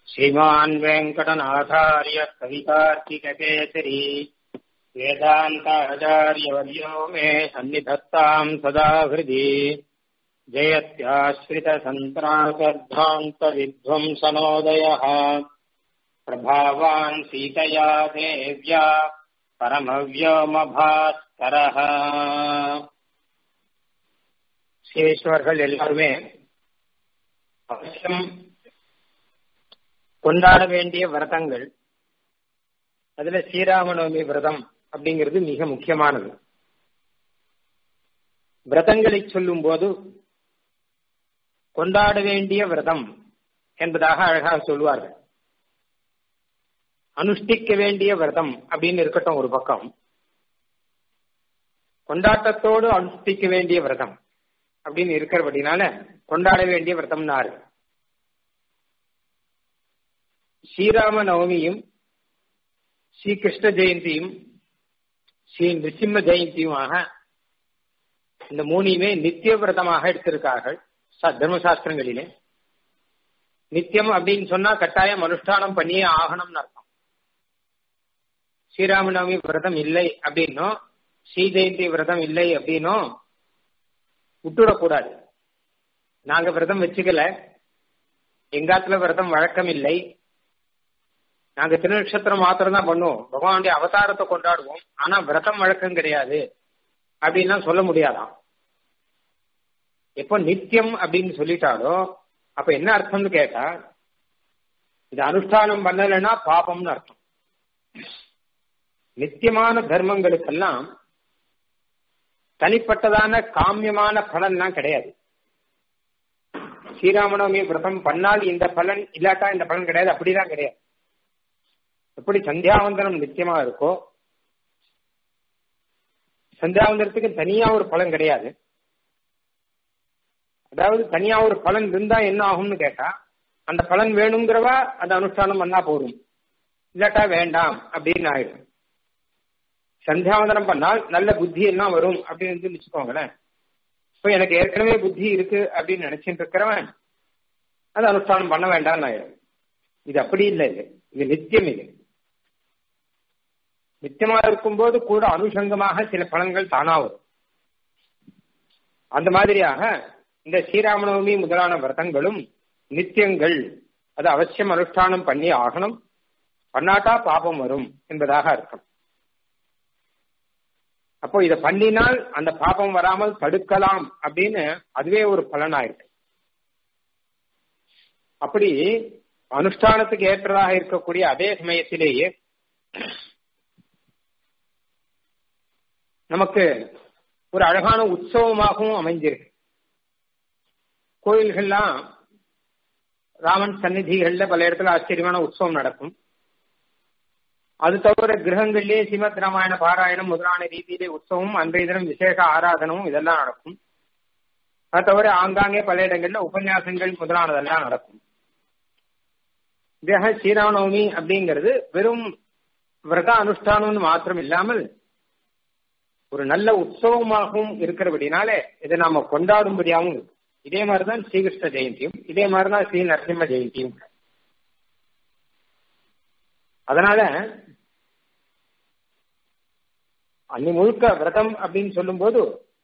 श्रीमान् वेङ्कटनाथार्य कवितार्किककेसरी वेदान्ताचार्यवर्यो मे सन्निधत्ताम् सदा हृदि जयत्याश्रितसन्त्रासद्धान्तविध्वंसनोदयः प्रभावान् सीतया देव्या பரமவியோமபாஸ்கரஹ சேஸ்வர்கள் எல்லாருமே அவசியம் கொண்டாட வேண்டிய விரதங்கள் அதுல ஸ்ரீராமநவமி விரதம் அப்படிங்கிறது மிக முக்கியமானது விரதங்களை சொல்லும் போது கொண்டாட வேண்டிய விரதம் என்பதாக அழகாக சொல்வார்கள் அனுஷ்டிக்க வேண்டிய விரதம் அப்படின்னு இருக்கட்டும் ஒரு பக்கம் கொண்டாட்டத்தோடு அனுஷ்டிக்க வேண்டிய விரதம் அப்படின்னு இருக்கிறபடினால கொண்டாட வேண்டிய விரதம்னாரு ஸ்ரீராம நவமியும் ஸ்ரீ கிருஷ்ண ஜெயந்தியும் ஸ்ரீ நிருசிம்ம ஜெயந்தியுமாக இந்த மூணையுமே நித்திய விரதமாக எடுத்திருக்கார்கள் தர்மசாஸ்திரங்களிலே நித்தியம் அப்படின்னு சொன்னா கட்டாயம் அனுஷ்டானம் பண்ணியே ஆகணும்னு அர்த்தம் ஸ்ரீராமநவமி விரதம் இல்லை அப்படின்னும் ஸ்ரீ ஜெயந்தி விரதம் இல்லை அப்படின்னும் விட்டுடக்கூடாது நாங்க விரதம் வச்சுக்கல எங்காத்துல விரதம் வழக்கம் இல்லை நாங்க திருநட்சத்திரம் மாத்திரம் தான் பண்ணுவோம் பகவானுடைய அவதாரத்தை கொண்டாடுவோம் ஆனா விரதம் வழக்கம் கிடையாது அப்படின்லாம் சொல்ல முடியாதாம் எப்போ நித்தியம் அப்படின்னு சொல்லிட்டாலோ அப்ப என்ன அர்த்தம்னு கேட்டா இது அனுஷ்டானம் பண்ணலைன்னா பாபம்னு அர்த்தம் நித்தியமான தர்மங்களுக்கெல்லாம் தனிப்பட்டதான காமியமான பலன்லாம் கிடையாது ஸ்ரீராமநவமி விரதம் பண்ணால் இந்த பலன் இல்லாட்டா இந்த பலன் கிடையாது அப்படிதான் கிடையாது எப்படி சந்தியாவந்தனம் நித்தியமா இருக்கோ சந்தியாவந்தனத்துக்கு தனியா ஒரு பலன் கிடையாது அதாவது தனியா ஒரு பலன் இருந்தா என்ன ஆகும்னு கேட்டா அந்த பலன் வேணுங்கிறவா அந்த அனுஷ்டானம் பண்ணா போதும் இல்லாட்டா வேண்டாம் அப்படின்னு ஆயிடும் சந்தியாவந்தனம் பண்ணால் நல்ல புத்தி எல்லாம் வரும் அப்படின்னு வச்சுக்கோங்களேன் இப்போ எனக்கு ஏற்கனவே புத்தி இருக்கு அப்படின்னு நினைச்சிட்டு இருக்கிறவன் அது அனுஷ்டானம் பண்ண வேண்டாம்னு ஆயிடும் இது அப்படி இல்லை இது இது நித்தியம் இது நித்தியமா இருக்கும்போது கூட அனுஷங்கமாக சில பலன்கள் தானா வரும் அந்த மாதிரியாக இந்த ஸ்ரீராமநவமி முதலான விரதங்களும் நித்தியங்கள் அது அவசியம் அனுஷ்டானம் பண்ணி ஆகணும் பண்ணாட்டா பாபம் வரும் என்பதாக அர்த்தம் அப்போ இதை பண்ணினால் அந்த பாபம் வராமல் தடுக்கலாம் அப்படின்னு அதுவே ஒரு பலனாயிருக்கு அப்படி அனுஷ்டானத்துக்கு ஏற்றதாக இருக்கக்கூடிய அதே சமயத்திலேயே நமக்கு ஒரு அழகான உற்சவமாகவும் அமைஞ்சிருக்கு கோயில்கள்லாம் ராமன் சந்நிதிகள்ல பல இடத்துல ஆச்சரியமான உற்சவம் நடக்கும் அது தவிர கிரகங்களிலே ஸ்ரீமத் ராமாயண பாராயணம் முதலான ரீதியிலே உற்சவம் அன்றைய தினம் விசேஷ ஆராதனமும் இதெல்லாம் நடக்கும் அது தவிர ஆங்காங்கே பல இடங்கள்ல உபன்யாசங்கள் முதலானதெல்லாம் நடக்கும் இதக ஸ்ரீராமநவமி அப்படிங்கிறது வெறும் விரத அனுஷ்டானம்னு மாத்திரம் இல்லாமல் ஒரு நல்ல உற்சவமாகவும் இருக்கிறபடினாலே இதை நாம கொண்டாடும்படியாகவும் இருக்கு இதே மாதிரிதான் ஸ்ரீகிருஷ்ண ஜெயந்தியும் இதே மாதிரிதான் ஸ்ரீ நரசிம்ம ஜெயந்தியும் அதனால அன்னி முழுக்க விரதம் அப்படின்னு சொல்லும் போது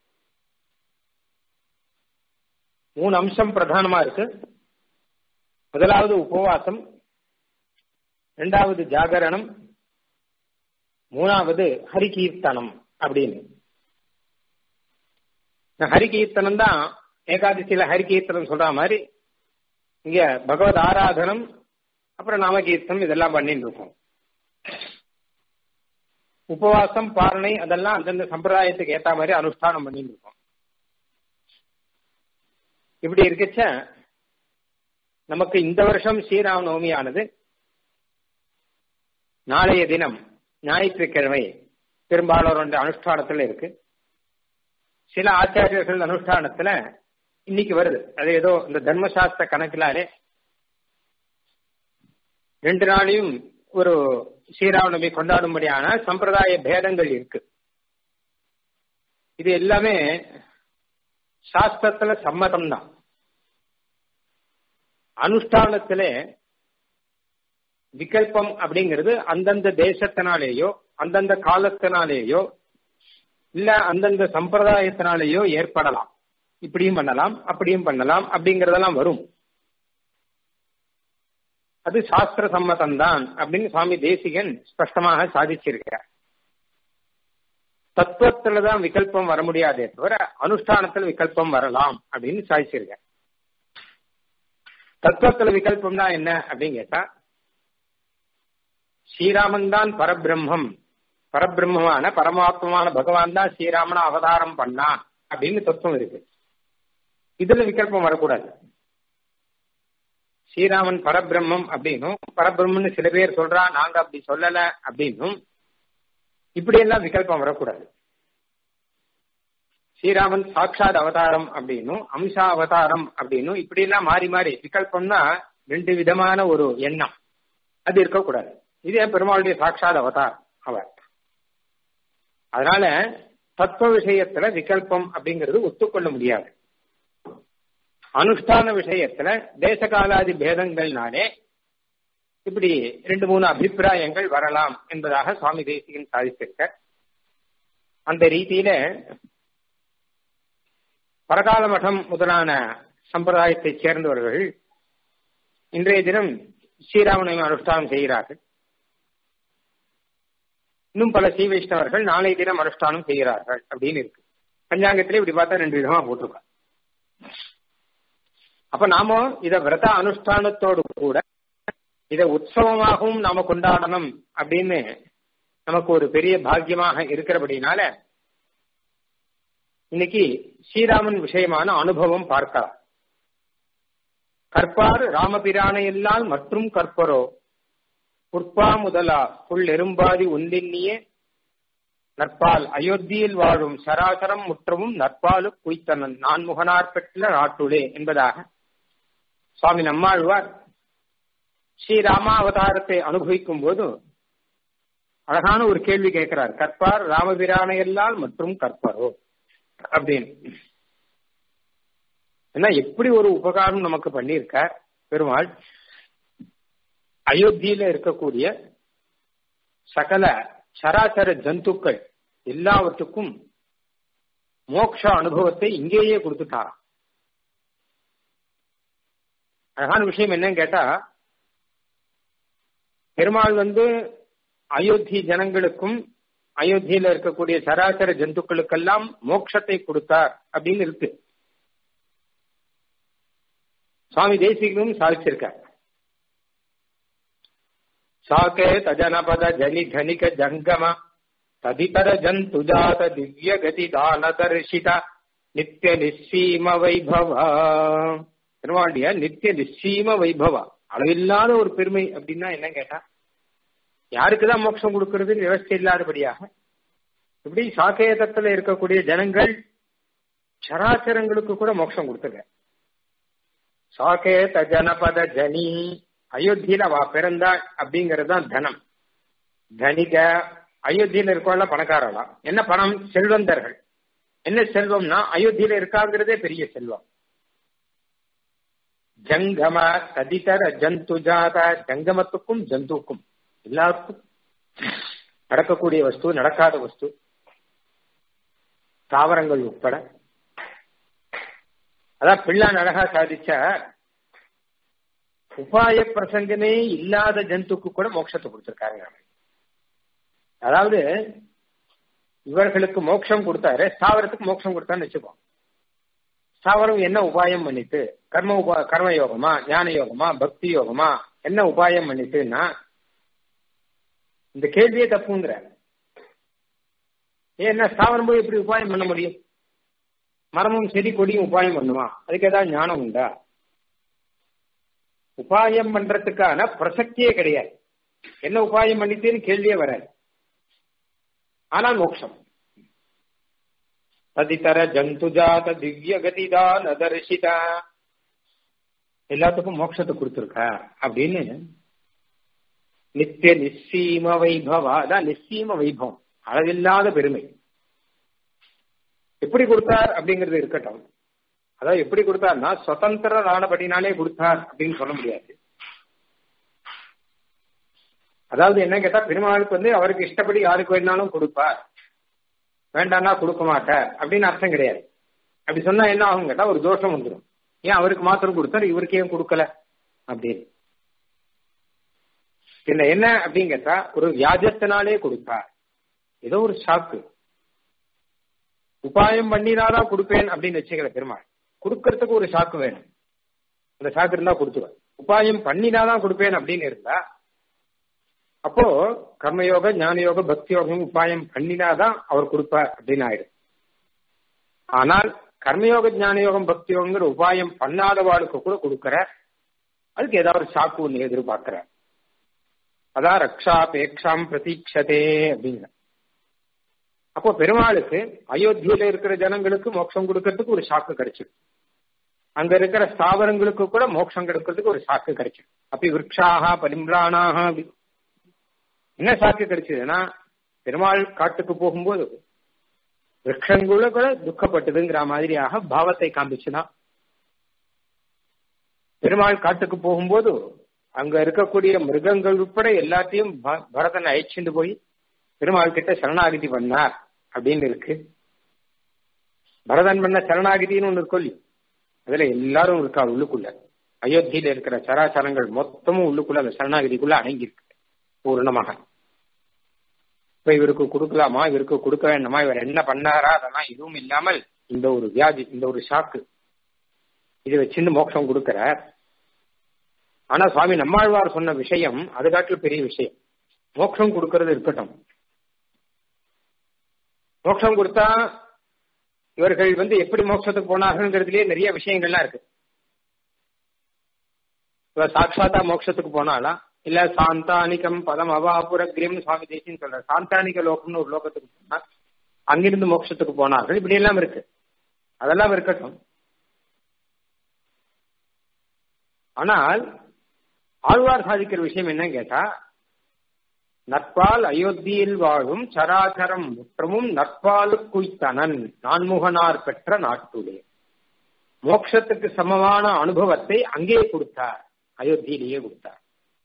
மூணு அம்சம் பிரதானமா இருக்கு முதலாவது உபவாசம் இரண்டாவது ஜாகரணம் மூணாவது ஹரிகீர்த்தனம் அப்படின்னு ஹரிகீர்த்தனம் தான் ஏகாதசியில ஹரிகீர்த்தனம் சொல்ற மாதிரி இங்க பகவத் ஆராதனம் அப்புறம் நாமகீர்த்தம் இதெல்லாம் பண்ணிட்டு இருக்கோம் உபவாசம் பாரணை அதெல்லாம் அந்தந்த சம்பிரதாயத்துக்கு ஏத்த மாதிரி அனுஷ்டானம் பண்ணிட்டு இருக்கோம் இப்படி இருக்கச்ச நமக்கு இந்த வருஷம் ஸ்ரீராம நவமியானது நாளைய தினம் ஞாயிற்றுக்கிழமை பெரும்பாலோர் அனுஷ்டானத்துல இருக்கு சில ஆச்சாரியர்கள் அனுஷ்டானத்துல இன்னைக்கு வருது அது ஏதோ இந்த தர்மசாஸ்திர கணக்கிலாரே ரெண்டு நாளையும் ஒரு ஸ்ரீராமநவமி கொண்டாடும்படியான சம்பிரதாய பேதங்கள் இருக்கு இது எல்லாமே சாஸ்திரத்துல சம்மதம் தான் அனுஷ்டானத்திலே விகல்பம் அப்படிங்கிறது அந்தந்த தேசத்தினாலேயோ அந்தந்த காலத்தினாலேயோ இல்ல அந்தந்த சம்பிரதாயத்தினாலேயோ ஏற்படலாம் இப்படியும் பண்ணலாம் அப்படியும் பண்ணலாம் அப்படிங்கறதெல்லாம் வரும் அது சாஸ்திர சம்மதம் தான் அப்படின்னு சுவாமி தேசிகன் ஸ்பஷ்டமாக சாதிச்சிருக்கிறார் தத்துவத்துல தான் விகல்பம் வர முடியாதே தவிர அனுஷ்டானத்துல விகல்பம் வரலாம் அப்படின்னு சாதிச்சிருக்க தத்துவத்துல விகல்பம்னா என்ன அப்படின்னு கேட்டா ஸ்ரீராமன் தான் பரபிரம்மம் பரபிரம்மமான பரமாத்மான பகவான் தான் ஸ்ரீராமன அவதாரம் பண்ணா அப்படின்னு தத்துவம் இருக்கு இதுல விகல்பம் வரக்கூடாது ஸ்ரீராமன் பரபிரம்மம் அப்படின்னும் பரபிரம்மன்னு சில பேர் சொல்றா நாங்க அப்படி சொல்லல அப்படின்னும் இப்படி எல்லாம் விகல்பம் வரக்கூடாது ஸ்ரீராமன் சாட்சாத் அவதாரம் அப்படின்னும் அம்சா அவதாரம் அப்படின்னும் இப்படி எல்லாம் மாறி மாறி விகல்பம்னா ரெண்டு விதமான ஒரு எண்ணம் அது இருக்கக்கூடாது இதே பெருமாளுடைய சாட்சாத் அவதார் அவர் அதனால தத்துவ விஷயத்துல விகல்பம் அப்படிங்கிறது ஒத்துக்கொள்ள முடியாது அனுஷ்டான விஷயத்துல தேசகாலாதி பேதங்கள்னாலே இப்படி ரெண்டு மூணு அபிப்பிராயங்கள் வரலாம் என்பதாக சுவாமி தேசிகன் சாதித்திருக்க அந்த ரீதியில பரகால மடம் முதலான சம்பிரதாயத்தைச் சேர்ந்தவர்கள் இன்றைய தினம் ஸ்ரீராமநவமி அனுஷ்டானம் செய்கிறார்கள் இன்னும் பல ஸ்ரீ வைஷ்ணவர்கள் நாளை தினம் அனுஷ்டானம் செய்கிறார்கள் அப்படின்னு இருக்கு பஞ்சாங்கத்திலே இப்படி பார்த்தா ரெண்டு விதமா போட்டிருக்காங்க அப்ப நாம இத விரத அனுஷ்டானத்தோடு கூட இத உற்சவமாகவும் நாம கொண்டாடணும் அப்படின்னு நமக்கு ஒரு பெரிய பாக்கியமாக இருக்கிறபடினால இன்னைக்கு ஸ்ரீராமன் விஷயமான அனுபவம் பார்க்கலாம் கற்பார் ராமபிரானையெல்லால் மற்றும் கற்பரோ உற்பா முதலா புல் எறும்பாதி ஒன்றின்னியே நற்பால் அயோத்தியில் வாழும் சராசரம் முற்றவும் நற்பாலு குய்த்தனன் நான்முகனார் பெற்ற நாட்டுளே என்பதாக சுவாமி நம்மாழ்வார் ஸ்ரீராமா அவதாரத்தை அனுபவிக்கும் போது அழகான ஒரு கேள்வி கேட்கிறார் கற்பார் ராமபிரானையெல்லால் மற்றும் கற்பரோ அப்படின்னு ஏன்னா எப்படி ஒரு உபகாரம் நமக்கு பண்ணியிருக்கார் பெருமாள் அயோத்தியில இருக்கக்கூடிய சகல சராசர ஜந்துக்கள் எல்லாவற்றுக்கும் மோக்ஷ அனுபவத்தை இங்கேயே கொடுத்துட்டாராம் அழகான விஷயம் என்னன்னு கேட்டா பெருமாள் வந்து அயோத்தி ஜனங்களுக்கும் அயோத்தியில இருக்கக்கூடிய சராசர ஜந்துக்களுக்கெல்லாம் மோட்சத்தை கொடுத்தார் அப்படின்னு இருக்கு சுவாமி தேசிகனும் சாதிச்சிருக்கார் சாகேத ஜனபத ஜனி தனிக ஜங்கம ததிதர ஜந்துஜாத திவ்ய கதி தான தரிசித நித்திய நிச்சீம வைபவ பெருமாளுடைய நித்திய நிச்சீம வைபவ அளவில்லாத ஒரு பெருமை அப்படின்னா என்ன கேட்டா யாருக்குதான் மோட்சம் கொடுக்கறது விவசாய இல்லாதபடியாக இப்படி சாக்கேதத்துல இருக்கக்கூடிய ஜனங்கள் சராச்சரங்களுக்கு கூட மோட்சம் கொடுத்துருக்க சாக்கேத ஜனபத ஜனி அயோத்தியில அவ பிறந்தா அப்படிங்கிறது தான் தனம் தனிக அயோத்தியில இருக்கவங்கள பணக்காரலாம் என்ன பணம் செல்வந்தர்கள் என்ன செல்வம்னா அயோத்தியில இருக்காங்கிறதே பெரிய செல்வம் ஜங்கம ததிதர ஜந்து ஜாத ஜங்கமத்துக்கும் ஜந்துக்கும் எல்லாருக்கும் நடக்கக்கூடிய வஸ்து நடக்காத வஸ்து தாவரங்கள் உட்பட அதான் பிள்ளான் அழகா சாதிச்ச உபாய பிரசங்கமே இல்லாத ஜந்துக்கு கூட மோட்சத்தை கொடுத்திருக்காங்க அதாவது இவர்களுக்கு மோட்சம் கொடுத்தாரு ஸ்தாவரத்துக்கு மோட்சம் கொடுத்தான்னு வச்சுப்போம் ஸ்தாவரம் என்ன உபாயம் பண்ணிட்டு கர்ம உபா கர்ம யோகமா ஞான யோகமா பக்தி யோகமா என்ன உபாயம் பண்ணிட்டுன்னா இந்த கேள்வியே தப்புங்கிற ஏன்னா ஸ்தாவரம் போய் எப்படி உபாயம் பண்ண முடியும் மரமும் செடி கொடியும் உபாயம் பண்ணுமா அதுக்கு ஏதாவது ஞானம் உண்டா உபாயம் பண்றதுக்கான பிரசக்தியே கிடையாது என்ன உபாயம் பண்ணிட்டேன்னு கேள்வியே வராது ஆனால் மோட்சம் ததிதர ஜந்துஜாத திவ்ய கதிதான் அதர்ஷிதா எல்லாத்துக்கும் மோட்சத்தை கொடுத்துருக்கா அப்படின்னு நித்திய நிச்சீம வைபவா அதான் நிச்சீம வைபவம் அளவில்லாத பெருமை எப்படி கொடுத்தார் அப்படிங்கிறது இருக்கட்டும் அதாவது எப்படி கொடுத்தார்னா சுதந்திர ஆனபடினாலே கொடுத்தார் அப்படின்னு சொல்ல முடியாது அதாவது என்ன கேட்டா பெருமாளுக்கு வந்து அவருக்கு இஷ்டப்படி யாருக்கு வேணாலும் கொடுப்பார் வேண்டாம்னா கொடுக்க மாட்டார் அப்படின்னு அர்த்தம் கிடையாது அப்படி சொன்னா என்ன ஆகும் கேட்டா ஒரு தோஷம் வந்துடும் ஏன் அவருக்கு மாத்திரம் கொடுத்தாரு இவருக்கு ஏன் கொடுக்கல அப்படின்னு இதுல என்ன அப்படின்னு கேட்டா ஒரு வியாஜத்தினாலே கொடுப்பார் ஏதோ ஒரு ஷாக்கு உபாயம் பண்ணினாதான் கொடுப்பேன் அப்படின்னு வச்சுக்கல பெருமாள் கொடுக்கறதுக்கு ஒரு ஷாக்கு வேணும் அந்த ஷாக்கு இருந்தா கொடுத்துருவார் உபாயம் பண்ணினாதான் கொடுப்பேன் அப்படின்னு இருந்தா அப்போ கர்மயோக ஞானயோக பக்தி யோகம் உபாயம் பண்ணினாதான் அவர் கொடுப்பார் அப்படின்னு ஆயிடும் ஆனால் கர்மயோக ஞானயோகம் பக்தி யோகங்கிற உபாயம் பண்ணாதவாளுக்கு கூட கொடுக்கற அதுக்கு ஏதாவது சாக்கு ஒன்று எதிர்பார்க்கிற அதான் ரக்ஷா பேக்ஷாம் பிரதீட்சதே அப்படிங்கிற அப்போ பெருமாளுக்கு அயோத்தியில இருக்கிற ஜனங்களுக்கு மோட்சம் கொடுக்கறதுக்கு ஒரு சாக்கு கிடைச்சிடும் அங்க இருக்கிற ஸ்தாவரங்களுக்கு கூட மோட்சம் கிடைக்கிறதுக்கு ஒரு சாக்கு கிடைச்சிடும் அப்படி விரக்ஷாக பரிம்ராணாக அப்படி என்ன சாக்கு கிடைச்சதுன்னா பெருமாள் காட்டுக்கு போகும்போது விரக்ஷங்குள்ள கூட துக்கப்பட்டதுங்கிற மாதிரியாக பாவத்தை காமிச்சுதான் பெருமாள் காட்டுக்கு போகும்போது அங்க இருக்கக்கூடிய மிருகங்கள் உட்பட எல்லாத்தையும் பரதன் அழைச்சிட்டு போய் பெருமாள் கிட்ட சரணாகிதி பண்ணார் அப்படின்னு இருக்கு பரதன் பண்ண சரணாகிதின்னு ஒண்ணு இருக்கும் அதுல எல்லாரும் இருக்கா உள்ளுக்குள்ள அயோத்தியில இருக்கிற சராசரங்கள் மொத்தமும் உள்ளுக்குள்ள அந்த சரணாகிதிக்குள்ள அடங்கியிருக்கு பூர்ணமாக இப்ப இவருக்கு கொடுக்கலாமா இவருக்கு கொடுக்க வேண்டாமா இவர் என்ன பண்ணாரா அதெல்லாம் எதுவும் இல்லாமல் இந்த ஒரு வியாதி இந்த ஒரு ஷாக்கு இதை வச்சிருந்து மோட்சம் கொடுக்கிறார் ஆனா சுவாமி நம்மாழ்வார் சொன்ன விஷயம் அது காட்டில் பெரிய விஷயம் மோட்சம் கொடுக்கறது இருக்கட்டும் மோட்சம் கொடுத்தா இவர்கள் வந்து எப்படி மோட்சத்துக்கு போனார்கள்ங்கிறதுலயே நிறைய விஷயங்கள்லாம் இருக்கு இவர் சாட்சாத்தா மோட்சத்துக்கு போனாலாம் இல்ல சாந்தானிகம் பதம் அவாபுரகிரியம் சுவாமி தேசின்னு சொல்ற சாந்தானிக லோகம்னு ஒரு லோகத்துக்கு போனா அங்கிருந்து மோட்சத்துக்கு போனார்கள் இப்படி எல்லாம் இருக்கு அதெல்லாம் இருக்கட்டும் ஆனால் ஆழ்வார் சாதிக்கிற விஷயம் என்னன்னு கேட்டா நற்பால் அயோத்தியில் வாழும் சராச்சரம் முற்றமும் நற்பாலு குய்த்தனன் நான்முகனார் பெற்ற நாட்டுலே மோட்சத்துக்கு சமமான அனுபவத்தை அங்கே கொடுத்தார் அயோத்தியிலேயே கொடுத்தார்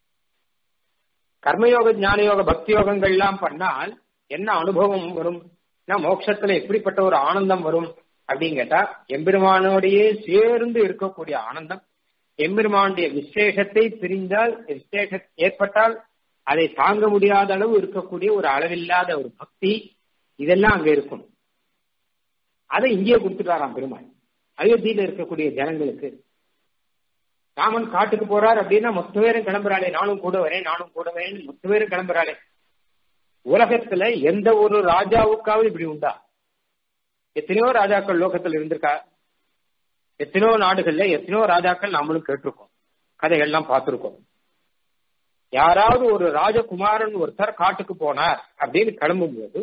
கர்மயோக ஞானயோக பக்தி யோகங்கள் எல்லாம் பண்ணால் என்ன அனுபவம் வரும் மோட்சத்துல எப்படிப்பட்ட ஒரு ஆனந்தம் வரும் அப்படின்னு கேட்டா எம்பெருமானோடையே சேர்ந்து இருக்கக்கூடிய ஆனந்தம் எம்பெருமானுடைய விசேஷத்தை பிரிந்தால் விசேஷ ஏற்பட்டால் அதை தாங்க முடியாத அளவு இருக்கக்கூடிய ஒரு அளவில்லாத ஒரு பக்தி இதெல்லாம் அங்க இருக்கும் அதை இங்கேயே கொடுத்துட்டாராம் பெருமாள் அயோத்தியில இருக்கக்கூடிய ஜனங்களுக்கு ராமன் காட்டுக்கு போறார் அப்படின்னா மொத்த பேரும் கிளம்புறாளே நானும் கூட வரேன் நானும் கூட வரேன் மொத்த பேரும் கிளம்புறாளே உலகத்துல எந்த ஒரு ராஜாவுக்காவது இப்படி உண்டா எத்தனையோ ராஜாக்கள் லோகத்தில் இருந்திருக்கா எத்தனையோ நாடுகள்ல எத்தனையோ ராஜாக்கள் நாமளும் கேட்டிருக்கோம் கதைகள்லாம் பார்த்திருக்கோம் யாராவது ஒரு ராஜகுமாரன் ஒருத்தர் காட்டுக்கு போனார் அப்படின்னு கிளம்பும் போது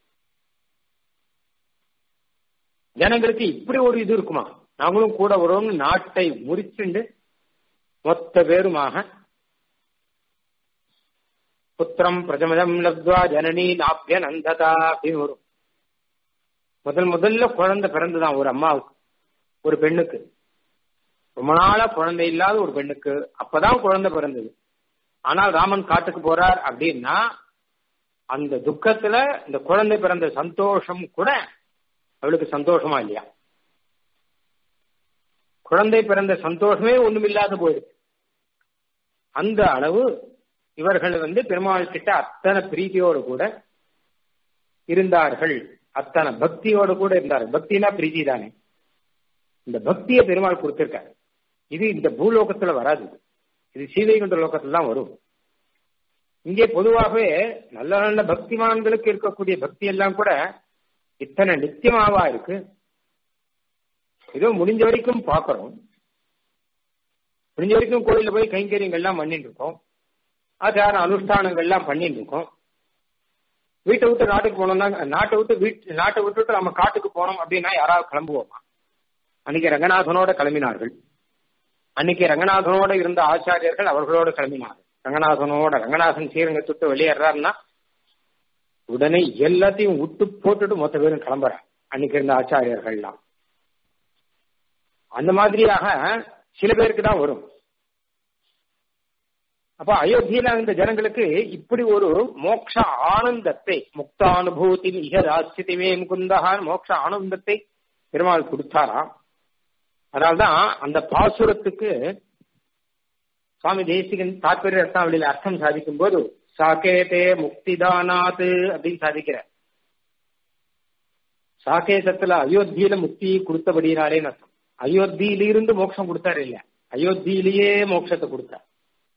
ஜனங்களுக்கு இப்படி ஒரு இது இருக்குமா நாங்களும் கூட வரோம்னு நாட்டை முறிச்சுண்டு மொத்த பேருமாக புத்திரம் பிரஜமதம் லப்துவா ஜனனி நாப்பிய நந்ததா அப்படின்னு வரும் முதல் முதல்ல குழந்தை பிறந்துதான் ஒரு அம்மாவுக்கு ஒரு பெண்ணுக்கு ரொம்ப நாளா குழந்தை இல்லாத ஒரு பெண்ணுக்கு அப்பதான் குழந்தை பிறந்தது ஆனால் ராமன் காட்டுக்கு போறார் அப்படின்னா அந்த துக்கத்துல இந்த குழந்தை பிறந்த சந்தோஷம் கூட அவளுக்கு சந்தோஷமா இல்லையா குழந்தை பிறந்த சந்தோஷமே ஒண்ணுமில்லாத போயிடுது அந்த அளவு இவர்கள் வந்து பெருமாள் கிட்ட அத்தனை பிரீத்தியோடு கூட இருந்தார்கள் அத்தனை பக்தியோடு கூட இருந்தார்கள் பக்தினா பிரீத்தி தானே இந்த பக்தியை பெருமாள் கொடுத்திருக்காரு இது இந்த பூலோகத்துல வராது இது சீதைகுண்ட லோகத்துல தான் வரும் இங்கே பொதுவாகவே நல்ல நல்ல பக்திமான்களுக்கு இருக்கக்கூடிய பக்தி எல்லாம் கூட இத்தனை நித்தியமாவா இருக்கு ஏதோ முடிஞ்ச வரைக்கும் பாக்குறோம் முடிஞ்ச வரைக்கும் கோயில போய் கைங்கரியங்கள்லாம் பண்ணிட்டு இருக்கோம் ஆச்சார அனுஷ்டானங்கள்லாம் பண்ணிட்டு இருக்கோம் வீட்டை விட்டு நாட்டுக்கு போனோம்னா நாட்டை விட்டு வீட்டு நாட்டை விட்டுட்டு நம்ம காட்டுக்கு போனோம் அப்படின்னா யாராவது கிளம்புவோமா அன்னைக்கு ரங்கநாதனோட கிளம்பினார்கள் அன்னைக்கு ரங்கநாதனோட இருந்த ஆச்சாரியர்கள் அவர்களோட கிளம்பினார்கள் ரங்கநாதனோட ரங்கநாதன் ஸ்ரீரங்கத்தை விட்டு வெளியேறாருன்னா உடனே எல்லாத்தையும் விட்டு போட்டுட்டு மொத்த பேரும் கிளம்புறாங்க அன்னைக்கு இருந்த ஆச்சாரியர்கள்லாம் அந்த மாதிரியாக சில பேருக்கு தான் வரும் அப்ப அயோத்தியில இந்த ஜனங்களுக்கு இப்படி ஒரு மோட்ச ஆனந்தத்தை முக்தானுபூதி இகதாசியமே முகுந்தகான் மோட்ச ஆனந்தத்தை பெருமாள் கொடுத்தாராம் அதனால்தான் அந்த பாசுரத்துக்கு சுவாமி தேசிகன் தாற்பரிய ரத்னாவளியில அர்த்தம் சாதிக்கும் போது சாகேதே முக்திதானாத் அப்படின்னு சாதிக்கிற சாகேதத்துல அயோத்தியில முக்தி கொடுத்தபடினாலேன்னு அர்த்தம் அயோத்தியிலிருந்து மோட்சம் கொடுத்தாரு இல்ல அயோத்தியிலேயே மோட்சத்தை கொடுத்தார்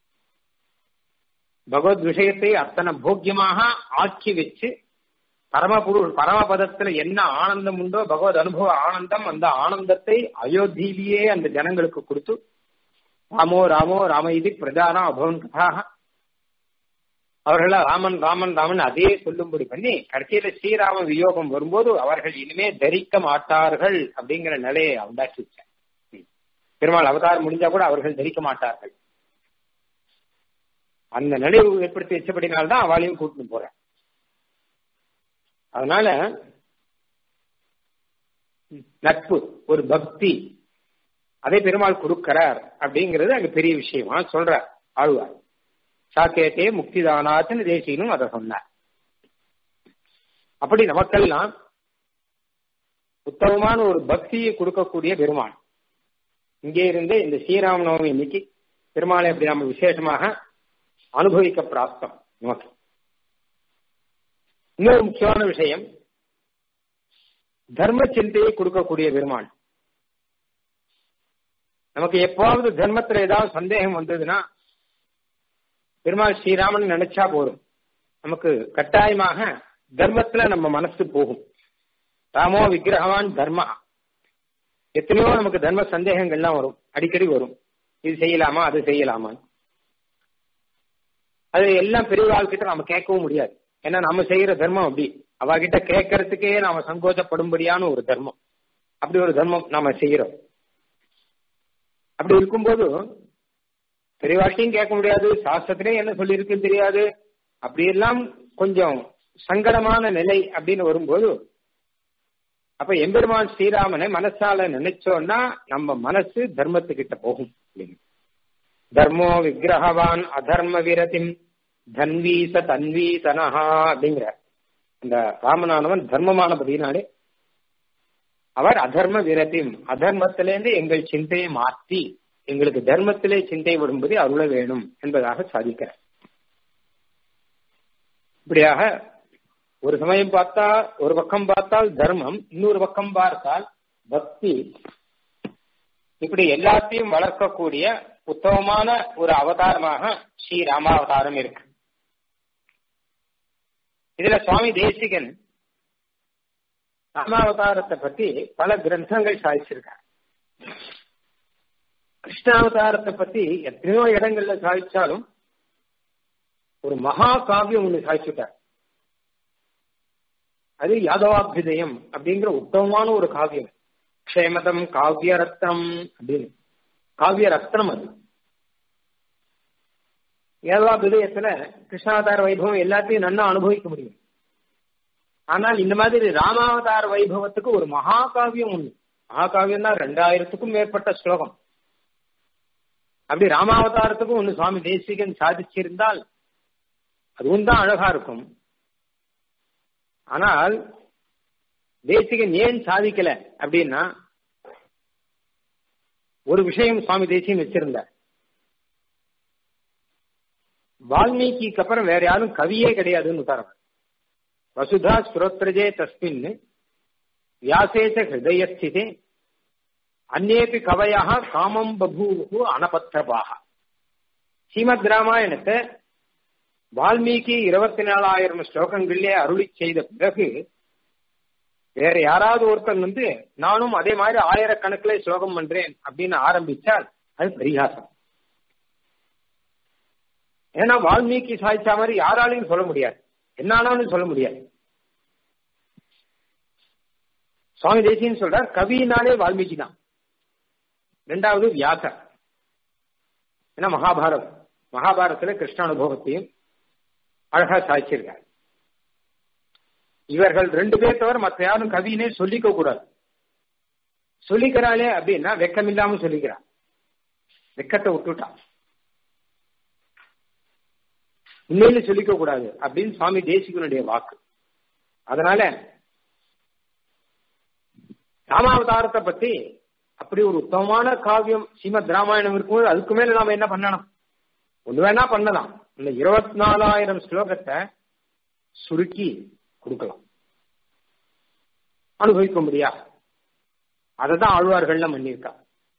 பகவத் விஷயத்தை அத்தனை போக்கியமாக ஆக்கி வச்சு பரமபுரு பரமபதத்துல என்ன ஆனந்தம் உண்டோ பகவத் அனுபவ ஆனந்தம் அந்த ஆனந்தத்தை அயோத்தியிலேயே அந்த ஜனங்களுக்கு கொடுத்து ராமோ ராமோ ராம இது பிரதான அபவன் கதாக அவர்கள ராமன் ராமன் ராமன் அதே சொல்லும்படி பண்ணி கடைசியில ஸ்ரீராம வியோகம் வரும்போது அவர்கள் இனிமே தரிக்க மாட்டார்கள் அப்படிங்கிற நிலையை உண்டாக்கி வச்சார் பெருமாள் அவதாரம் முடிஞ்சா கூட அவர்கள் தரிக்க மாட்டார்கள் அந்த நிலையை ஏற்படுத்தி வச்சபடினால்தான் அவளையும் கூட்டிட்டு போறேன் அதனால நட்பு ஒரு பக்தி அதை பெருமாள் கொடுக்கிறார் அப்படிங்கிறது அங்க பெரிய விஷயமா சொல்றார் ஆழ்வார் சாக்கியத்தே முக்திதானாத்துன்னு தேசியனும் அதை சொன்னார் அப்படி நமக்கெல்லாம் உத்தமமான ஒரு பக்தியை கொடுக்கக்கூடிய பெருமாள் இங்கே இருந்து இந்த ஸ்ரீராம நவமி இன்னைக்கு பெருமாளை அப்படி நம்ம விசேஷமாக அனுபவிக்க பிராப்தம் நமக்கு இன்னொரு முக்கியமான விஷயம் தர்ம சிந்தையை கொடுக்கக்கூடிய பெருமாள் நமக்கு எப்பாவது தர்மத்துல ஏதாவது சந்தேகம் வந்ததுன்னா பெருமாள் ஸ்ரீராமன் நினைச்சா போதும் நமக்கு கட்டாயமாக தர்மத்துல நம்ம மனசு போகும் ராமோ விக்கிரகவான் தர்மா எத்தனையோ நமக்கு தர்ம சந்தேகங்கள்லாம் வரும் அடிக்கடி வரும் இது செய்யலாமா அது செய்யலாமா அது எல்லாம் பெரியவாள் கிட்ட நாம கேட்கவும் முடியாது ஏன்னா நம்ம செய்யற தர்மம் அப்படி அவகிட்ட கேட்கறதுக்கே நாம சங்கோச்சப்படும்படியான ஒரு தர்மம் அப்படி ஒரு தர்மம் நாம செய்யறோம் அப்படி இருக்கும்போது பெரியவாட்டையும் கேட்க முடியாது சாஸ்திரத்திலே என்ன சொல்லியிருக்குன்னு தெரியாது அப்படியெல்லாம் கொஞ்சம் சங்கடமான நிலை அப்படின்னு வரும்போது அப்ப எம்பெருமான் ஸ்ரீராமனை மனசால நினைச்சோம்னா நம்ம மனசு தர்மத்துக்கிட்ட போகும் அப்படின்னு தர்மோ விக்கிரகவான் அதர்ம விரதிம் தன்வீச தன்வீசனஹா அப்படிங்கிற இந்த ராமனானவன் தர்மமானபடினாலே அவர் அதர்ம விரதிம் அதர்மத்திலேருந்து எங்கள் சிந்தையை மாற்றி எங்களுக்கு தர்மத்திலே சிந்தை விடும்படி அருள வேணும் என்பதாக சாதிக்கிறார் இப்படியாக ஒரு சமயம் பார்த்தா ஒரு பக்கம் பார்த்தால் தர்மம் இன்னொரு பக்கம் பார்த்தால் பக்தி இப்படி எல்லாத்தையும் வளர்க்கக்கூடிய உத்தமமான ஒரு அவதாரமாக ஸ்ரீ ராமாவதாரம் இருக்கு இதுல சுவாமி தேசிகன் ராமாவதாரத்தை பத்தி பல கிரந்தங்கள் சாதிச்சிருக்காங்க கிருஷ்ணாவதாரத்தை பத்தி எத்தனையோ இடங்கள்ல சாதிச்சாலும் ஒரு மகா காவியம் ஒண்ணு சாதிச்சுட்டார் அது யாதவாபியுதயம் அப்படிங்கிற உத்தமமான ஒரு காவியம் க்ஷேமதம் காவிய ரத்னம் அப்படின்னு காவிய ரத்னம் அது யாதவாபியுதயத்துல கிருஷ்ணாவதார வைபவம் எல்லாத்தையும் நன்னா அனுபவிக்க முடியும் ஆனால் இந்த மாதிரி ராமாவதார வைபவத்துக்கு ஒரு மகா காவியம் உண்டு மகாகாவியம் தான் ரெண்டாயிரத்துக்கும் மேற்பட்ட ஸ்லோகம் அப்படி ராமாவதாரத்துக்கும் ஒன்னு சுவாமி தேசிகன் சாதிச்சிருந்தால் அதுவும் தான் அழகா இருக்கும் ஆனால் தேசிகன் ஏன் சாதிக்கல அப்படின்னா ஒரு விஷயம் சுவாமி தேசியம் வச்சிருந்தார் வால்மீகிக்கு அப்புறம் வேற யாரும் கவியே கிடையாதுன்னு உத்தாரம் வசுதா ஸ்ரோத்ரஜே தஸ்மின் வியாசேச்ச ஹிருதயஸ்திதே அந்நேபி கவயா காமம் பபூவு அனபத்திரபாக ஸ்ரீமத் ராமாயணத்தை வால்மீகி இருபத்தி நாலாயிரம் ஸ்லோகங்களிலே அருளி செய்த பிறகு வேற யாராவது ஒருத்தன் வந்து நானும் அதே மாதிரி ஆயிரக்கணக்கில் ஸ்லோகம் பண்றேன் அப்படின்னு ஆரம்பிச்சால் அது பரிகாசம் ஏன்னா வால்மீகி சாய்ச்சா மாதிரி யாராலையும் சொல்ல முடியாது என்னாலும் சொல்ல முடியாது சுவாமி தேசியன்னு சொல்றார் கவியினாலே வால்மீகி தான் ரெண்டாவது வியாசர் ஏன்னா மகாபாரதம் மகாபாரதத்துல கிருஷ்ண அனுபவத்தையும் அழகா சாதிச்சிருக்கார் இவர்கள் ரெண்டு பேர் தவிர மற்ற யாரும் கவினே சொல்லிக்க கூடாது சொல்லிக்கிறாளே அப்படின்னா வெக்கம் இல்லாம சொல்லிக்கிறான் வெக்கத்தை விட்டுட்டான் உண்மையில சொல்லிக்க கூடாது அப்படின்னு சுவாமி தேசிகனுடைய வாக்கு அதனால ராமாவதாரத்தை பத்தி அப்படி ஒரு உத்தமமான காவியம் ஸ்ரீமத் ராமாயணம் இருக்கும்போது அதுக்கு மேல நாம என்ன பண்ணணும் ஒண்ணு வேணா பண்ணலாம் இந்த இருபத்தி நாலாயிரம் ஸ்லோகத்தை சுருக்கி கொடுக்கலாம் அனுபவிக்க முடியா அததான் ஆழ்வார்கள்லாம் பண்ணியிருக்கா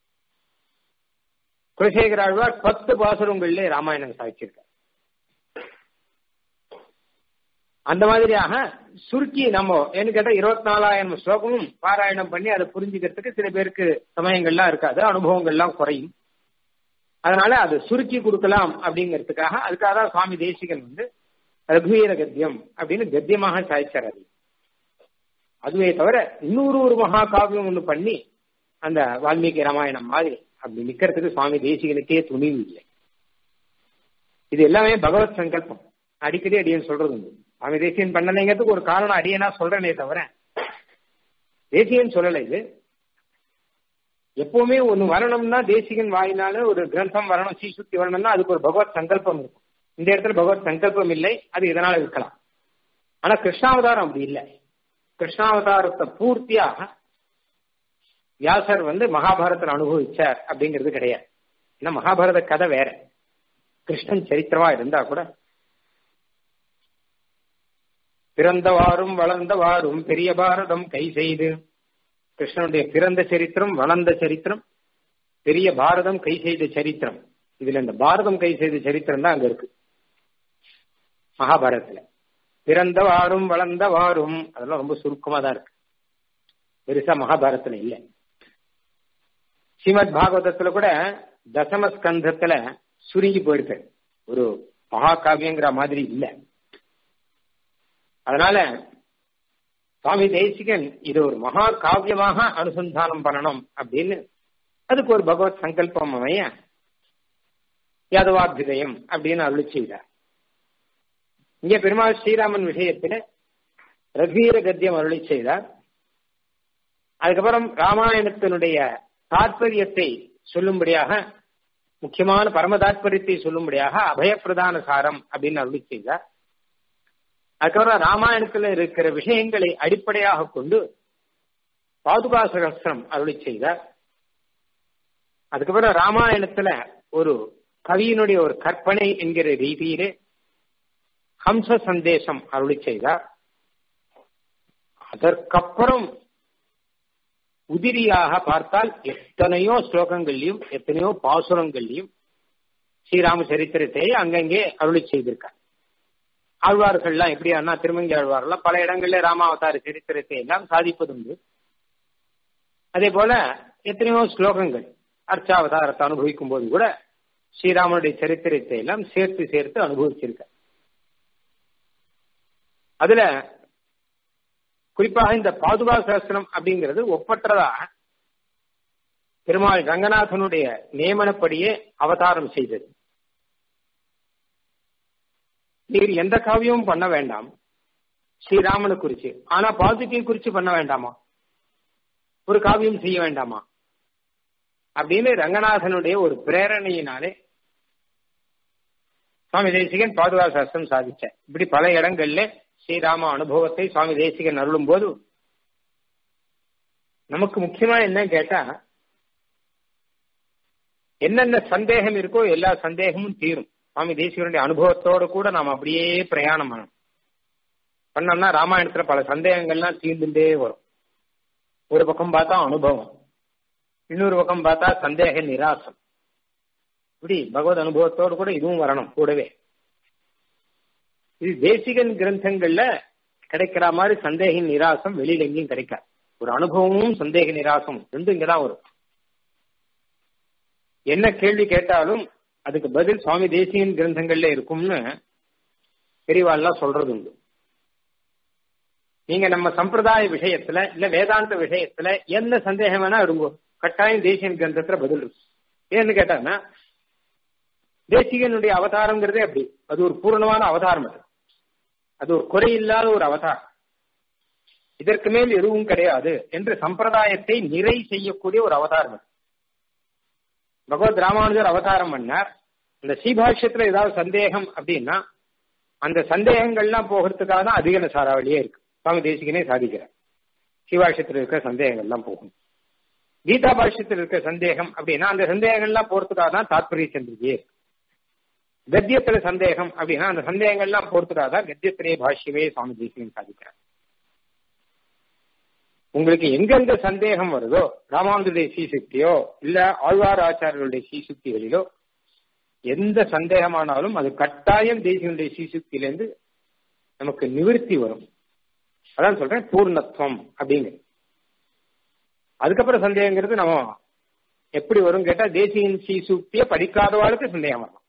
குலசேகர ஆழ்வார் பத்து பாசுரங்கள்ல ராமாயணம் சாதிச்சிருக்கார் அந்த மாதிரியாக சுருக்கி நம்ம ஏன்னு கேட்டா இருபத்தி நாலாயிரம் ஸ்லோகமும் பாராயணம் பண்ணி அதை புரிஞ்சுக்கிறதுக்கு சில பேருக்கு சமயங்கள்லாம் இருக்காது அனுபவங்கள்லாம் குறையும் அதனால அதை சுருக்கி கொடுக்கலாம் அப்படிங்கிறதுக்காக அதுக்காக தான் சுவாமி தேசிகன் வந்து ரகுவீர கத்தியம் அப்படின்னு கத்தியமாக சாய்ச்சார் அது அதுவே தவிர இன்னொரு ஒரு மகா காவியம் ஒண்ணு பண்ணி அந்த வால்மீகி ராமாயணம் மாதிரி அப்படி நிக்கிறதுக்கு சுவாமி தேசிகனுக்கே துணிவு இல்லை இது எல்லாமே பகவத் சங்கல்பம் அடிக்கடி அடியன் சொல்றது உண்டு சுவாமி தேசியன் பண்ணலைங்கிறதுக்கு ஒரு காரணம் அடியனா சொல்றேனே தவிர தேசியன் சொல்லலை இது எப்பவுமே ஒண்ணு வரணும்னா தேசிகன் வாயினால ஒரு கிரந்தம் வரணும் சீசுத்தி வரணும்னா அதுக்கு ஒரு பகவத் சங்கல்பம் இருக்கும் இந்த இடத்துல பகவத் சங்கல்பம் இல்லை அது இதனால இருக்கலாம் ஆனா கிருஷ்ணாவதாரம் அப்படி இல்லை கிருஷ்ணாவதாரத்தை பூர்த்தியாக வியாசர் வந்து மகாபாரதத்தில் அனுபவிச்சார் அப்படிங்கிறது கிடையாது ஏன்னா மகாபாரத கதை வேற கிருஷ்ணன் சரித்திரமா இருந்தா கூட பிறந்தவாறும் வளர்ந்தவாறும் பெரிய பாரதம் கை செய்து கிருஷ்ணனுடைய பிறந்த சரித்திரம் வளர்ந்த சரித்திரம் பெரிய பாரதம் கை செய்த சரித்திரம் இதுல இந்த பாரதம் கை செய்த சரித்திரம் தான் அங்க இருக்கு மகாபாரதத்துல பிறந்தவாறும் வளர்ந்தவாறும் அதெல்லாம் ரொம்ப சுருக்கமா தான் இருக்கு பெருசா மகாபாரதத்துல இல்ல ஸ்ரீமத் பாகவதத்துல கூட தசம ஸ்கந்தத்துல சுருங்கி போயிருக்கு ஒரு மகாகாவியங்கிற மாதிரி இல்ல அதனால சுவாமி தேசிகன் இது ஒரு மகா காவியமாக அனுசந்தானம் பண்ணணும் அப்படின்னு அதுக்கு ஒரு பகவத் சங்கல்பம் அமைய யாதவாபியுதயம் அப்படின்னு அருளி செய்தார் இங்க பெருமாள் ஸ்ரீராமன் விஷயத்துல ரகீர கத்தியம் அருளி செய்தார் அதுக்கப்புறம் ராமாயணத்தினுடைய தாற்பயத்தை சொல்லும்படியாக முக்கியமான பரம தாற்பயத்தை சொல்லும்படியாக அபயப்பிரதான சாரம் அப்படின்னு அருளி செய்தார் அதுக்கப்புறம் ராமாயணத்துல இருக்கிற விஷயங்களை அடிப்படையாக கொண்டு பாதுகா சகஸ்திரம் அருளி செய்தார் அதுக்கப்புறம் ராமாயணத்துல ஒரு கவியினுடைய ஒரு கற்பனை என்கிற ரீதியிலே ஹம்ச சந்தேசம் அருளி செய்தார் அதற்கப்புறம் உதிரியாக பார்த்தால் எத்தனையோ ஸ்லோகங்கள்லையும் எத்தனையோ பாசுரங்கள்லையும் ஸ்ரீராம சரித்திரத்தை அங்கங்கே அருளி செய்திருக்கார் ஆழ்வார்கள்லாம் எப்படியானா திருமங்கி ஆழ்வார்கள்லாம் பல இடங்கள்ல ராமாவதார சரித்திரத்தை எல்லாம் சாதிப்பதுண்டு அதே போல எத்தனையோ ஸ்லோகங்கள் அர்ச்சாவதாரத்தை அனுபவிக்கும் போது கூட ஸ்ரீராமனுடைய சரித்திரத்தை எல்லாம் சேர்த்து சேர்த்து அனுபவிச்சிருக்க அதுல குறிப்பாக இந்த பாதுகா சாஸ்திரம் அப்படிங்கிறது ஒப்பற்றதா பெருமாள் ரங்கநாதனுடைய நியமனப்படியே அவதாரம் செய்தது நீர் எந்த காவியமும் பண்ண வேண்டாம் ஸ்ரீராமனை குறிச்சு ஆனா பாதுகையை குறிச்சு பண்ண வேண்டாமா ஒரு காவியம் செய்ய வேண்டாமா அப்படின்னு ரங்கநாதனுடைய ஒரு பிரேரணையினாலே சுவாமி தேசிகன் பாதுகா சாஸ்திரம் சாதிச்ச இப்படி பல இடங்கள்ல ஸ்ரீராம அனுபவத்தை சுவாமி தேசிகன் அருளும் போது நமக்கு முக்கியமா என்ன கேட்டா என்னென்ன சந்தேகம் இருக்கோ எல்லா சந்தேகமும் தீரும் சுவாமி தேசிகனுடைய அனுபவத்தோடு கூட நாம் அப்படியே பிரயாணம் பண்ணணும் பண்ணோம்னா ராமாயணத்துல பல சந்தேகங்கள்லாம் தீர்ந்துட்டே வரும் ஒரு பக்கம் பார்த்தா அனுபவம் இன்னொரு பக்கம் பார்த்தா சந்தேக நிராசம் இப்படி பகவத் அனுபவத்தோடு கூட இதுவும் வரணும் கூடவே இது தேசிகன் கிரந்தங்கள்ல கிடைக்கிற மாதிரி சந்தேக நிராசம் வெளியில எங்கேயும் கிடைக்காது ஒரு அனுபவமும் சந்தேக நிராசம் ரெண்டும் இங்கதான் வரும் என்ன கேள்வி கேட்டாலும் அதுக்கு பதில் சுவாமி தேசியன் கிரந்தங்கள்ல இருக்கும்னு பெரியவாள்லாம் சொல்றது உண்டு நீங்க நம்ம சம்பிரதாய விஷயத்துல இல்ல வேதாந்த விஷயத்துல எந்த சந்தேகம் வேணா இருக்கும் கட்டாயம் தேசியன் கிரந்தத்துல பதில் இருக்கும் ஏன்னு கேட்டாங்கன்னா தேசிகனுடைய அவதாரங்கிறதே அப்படி அது ஒரு பூர்ணமான அவதாரம் அது அது ஒரு குறையில்லாத ஒரு அவதாரம் இதற்கு மேல் எதுவும் கிடையாது என்று சம்பிரதாயத்தை நிறை செய்யக்கூடிய ஒரு அவதாரம் அது பகவத் ராமானுஜர் அவதாரம் பண்ணார் இந்த ஸ்ரீபாஷ்யத்துல ஏதாவது சந்தேகம் அப்படின்னா அந்த சந்தேகங்கள்லாம் போகிறதுக்காக தான் அதிகன சாராவளியே இருக்கு சுவாமி தேசிகனே சாதிக்கிறார் சிவாஷத்தில் இருக்கிற சந்தேகங்கள்லாம் போகும் கீதா பாஷ்யத்தில் இருக்கிற சந்தேகம் அப்படின்னா அந்த சந்தேகங்கள்லாம் போறதுக்காக தான் தாத்பரிய சந்திரிகையே இருக்கு கத்தியத்துல சந்தேகம் அப்படின்னா அந்த சந்தேகங்கள்லாம் போறதுக்காக தான் கத்தியத்திலே பாஷ்யமே சுவாமி தேசிகன் சாதிக்கிறார் உங்களுக்கு எங்கெங்க சந்தேகம் வருதோ ராமானுடைய சீசுக்தியோ இல்ல ஆழ்வார் ஆச்சாரியர்களுடைய சீசுக்திகளிலோ எந்த சந்தேகமானாலும் அது கட்டாயம் தேசியனுடைய சீசுக்தியிலேருந்து நமக்கு நிவிருத்தி வரும் அதான் சொல்றேன் பூர்ணத்துவம் அப்படிங்க அதுக்கப்புறம் சந்தேகங்கிறது நம்ம எப்படி வரும் கேட்டா தேசியன் சீசுக்திய படிக்காதவாளுக்கு சந்தேகம் வரலாம்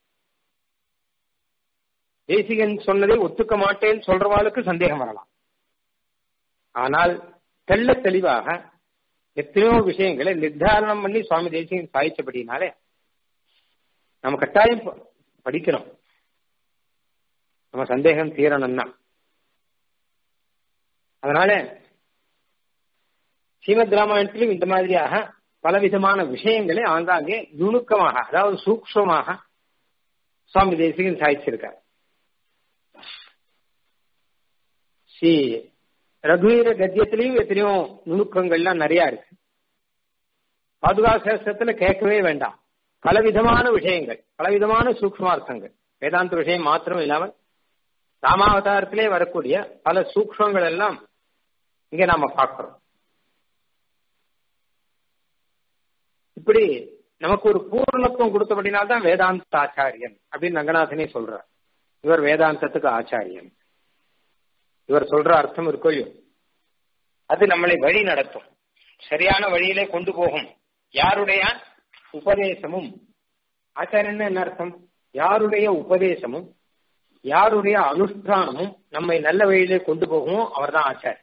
தேசிகன் சொன்னதை ஒத்துக்க மாட்டேன்னு சொல்றவாளுக்கு சந்தேகம் வரலாம் ஆனால் தெள்ள தெளிவாக எத்தனையோ விஷயங்களை நிர்தாரணம் பண்ணி சுவாமி தேசிகன் சாதிச்சபடினாலே நம்ம கட்டாயம் படிக்கணும் நம்ம சந்தேகம் தீரணும்னா அதனால ஸ்ரீமத் ராமாயணத்திலும் இந்த மாதிரியாக பலவிதமான விஷயங்களை ஆங்காங்கே நுணுக்கமாக அதாவது சூக்ஷமாக சுவாமி தேசிகன் சாதிச்சிருக்கார் ஸ்ரீ ரகுவீர கத்தியத்திலையும் எத்தனையோ நுணுக்கங்கள்லாம் நிறைய இருக்கு பாதுகா சேஷத்துல கேட்கவே வேண்டாம் பலவிதமான விஷயங்கள் பலவிதமான சூக்மார்த்தங்கள் வேதாந்த விஷயம் மாத்திரம் இல்லாமல் ராமாவதாரத்திலே வரக்கூடிய பல சூக்மங்கள் எல்லாம் இங்க நாம பார்க்கிறோம் இப்படி நமக்கு ஒரு பூர்ணத்துவம் கொடுத்தபடினால்தான் வேதாந்த ஆச்சாரியன் அப்படின்னு ரங்கநாதனே சொல்றார் இவர் வேதாந்தத்துக்கு ஆச்சாரியன் இவர் சொல்ற அர்த்தம் இருக்கோ அது நம்மளை வழி நடத்தும் சரியான வழியிலே கொண்டு போகும் யாருடைய உபதேசமும் ஆச்சாரியன் என்ன அர்த்தம் யாருடைய உபதேசமும் யாருடைய அனுஷ்டானமும் நம்மை நல்ல வழியிலே கொண்டு போகுமோ அவர் தான் ஆச்சாரியன்